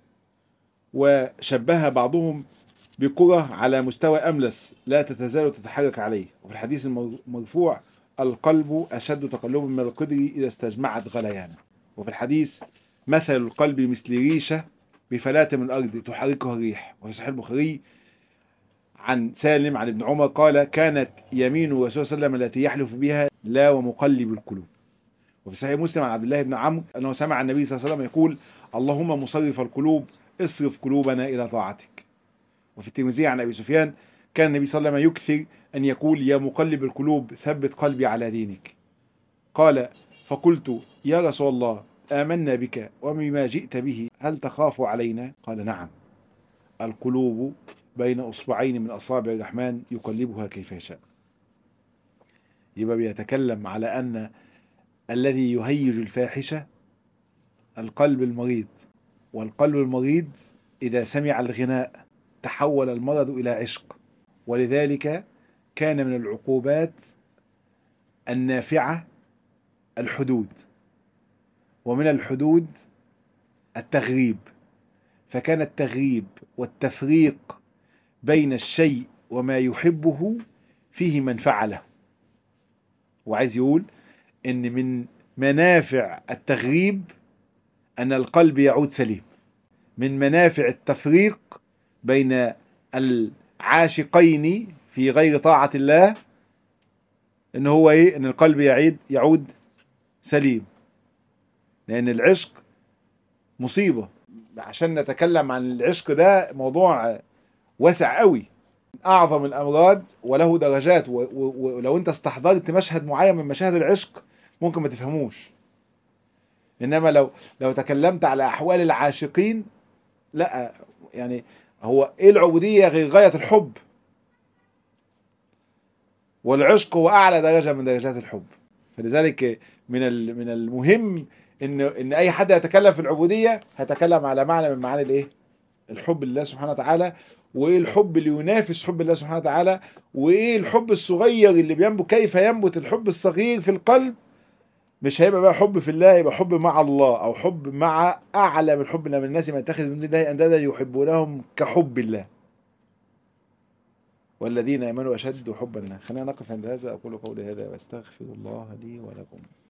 وشبهها بعضهم بكرة على مستوى أملس لا تتزال تتحرك عليه وفي الحديث المرفوع القلب أشد تقلبا من القدر إذا استجمعت غليانه وفي الحديث مثل القلب مثل ريشة بفلاة من الأرض تحركها الريح وفي صحيح البخاري عن سالم عن ابن عمر قال كانت يمين الرسول صلى الله عليه وسلم التي يحلف بها لا ومقلب القلوب وفي صحيح مسلم عن عبد الله بن عمرو انه سمع النبي صلى الله عليه وسلم يقول اللهم مصرف القلوب اصرف قلوبنا الى طاعتك وفي الترمذي عن ابي سفيان كان النبي صلى الله عليه وسلم يكثر ان يقول يا مقلب القلوب ثبت قلبي على دينك قال فقلت يا رسول الله آمنا بك وبما جئت به هل تخاف علينا قال نعم القلوب بين أصبعين من أصابع الرحمن يقلبها كيف يشاء يبقى بيتكلم على أن الذي يهيج الفاحشة القلب المريض والقلب المريض إذا سمع الغناء تحول المرض إلى عشق ولذلك كان من العقوبات النافعة الحدود ومن الحدود التغريب فكان التغريب والتفريق بين الشيء وما يحبه فيه منفعة له وعايز يقول ان من منافع التغريب ان القلب يعود سليم من منافع التفريق بين العاشقين في غير طاعة الله ان هو ايه ان القلب يعيد يعود سليم لان العشق مصيبة عشان نتكلم عن العشق ده موضوع واسع قوي اعظم الامراض وله درجات ولو انت استحضرت مشهد معين من مشاهد العشق ممكن ما تفهموش انما لو لو تكلمت على احوال العاشقين لا يعني هو ايه العبوديه غير غايه الحب والعشق هو اعلى درجه من درجات الحب فلذلك من من المهم ان ان اي حد يتكلم في العبوديه هيتكلم على معنى من معاني الايه الحب لله سبحانه وتعالى وايه الحب اللي ينافس حب الله سبحانه وتعالى وايه الحب الصغير اللي بينبت كيف ينبت الحب الصغير في القلب مش هيبقى بقى حب في الله يبقى حب مع الله او حب مع اعلى من حب من الناس من يتخذ من دون الله اندادا يحبونهم كحب الله والذين آمنوا أشد حبا لله خلينا نقف عند هذا أقول قولي هذا وأستغفر الله لي ولكم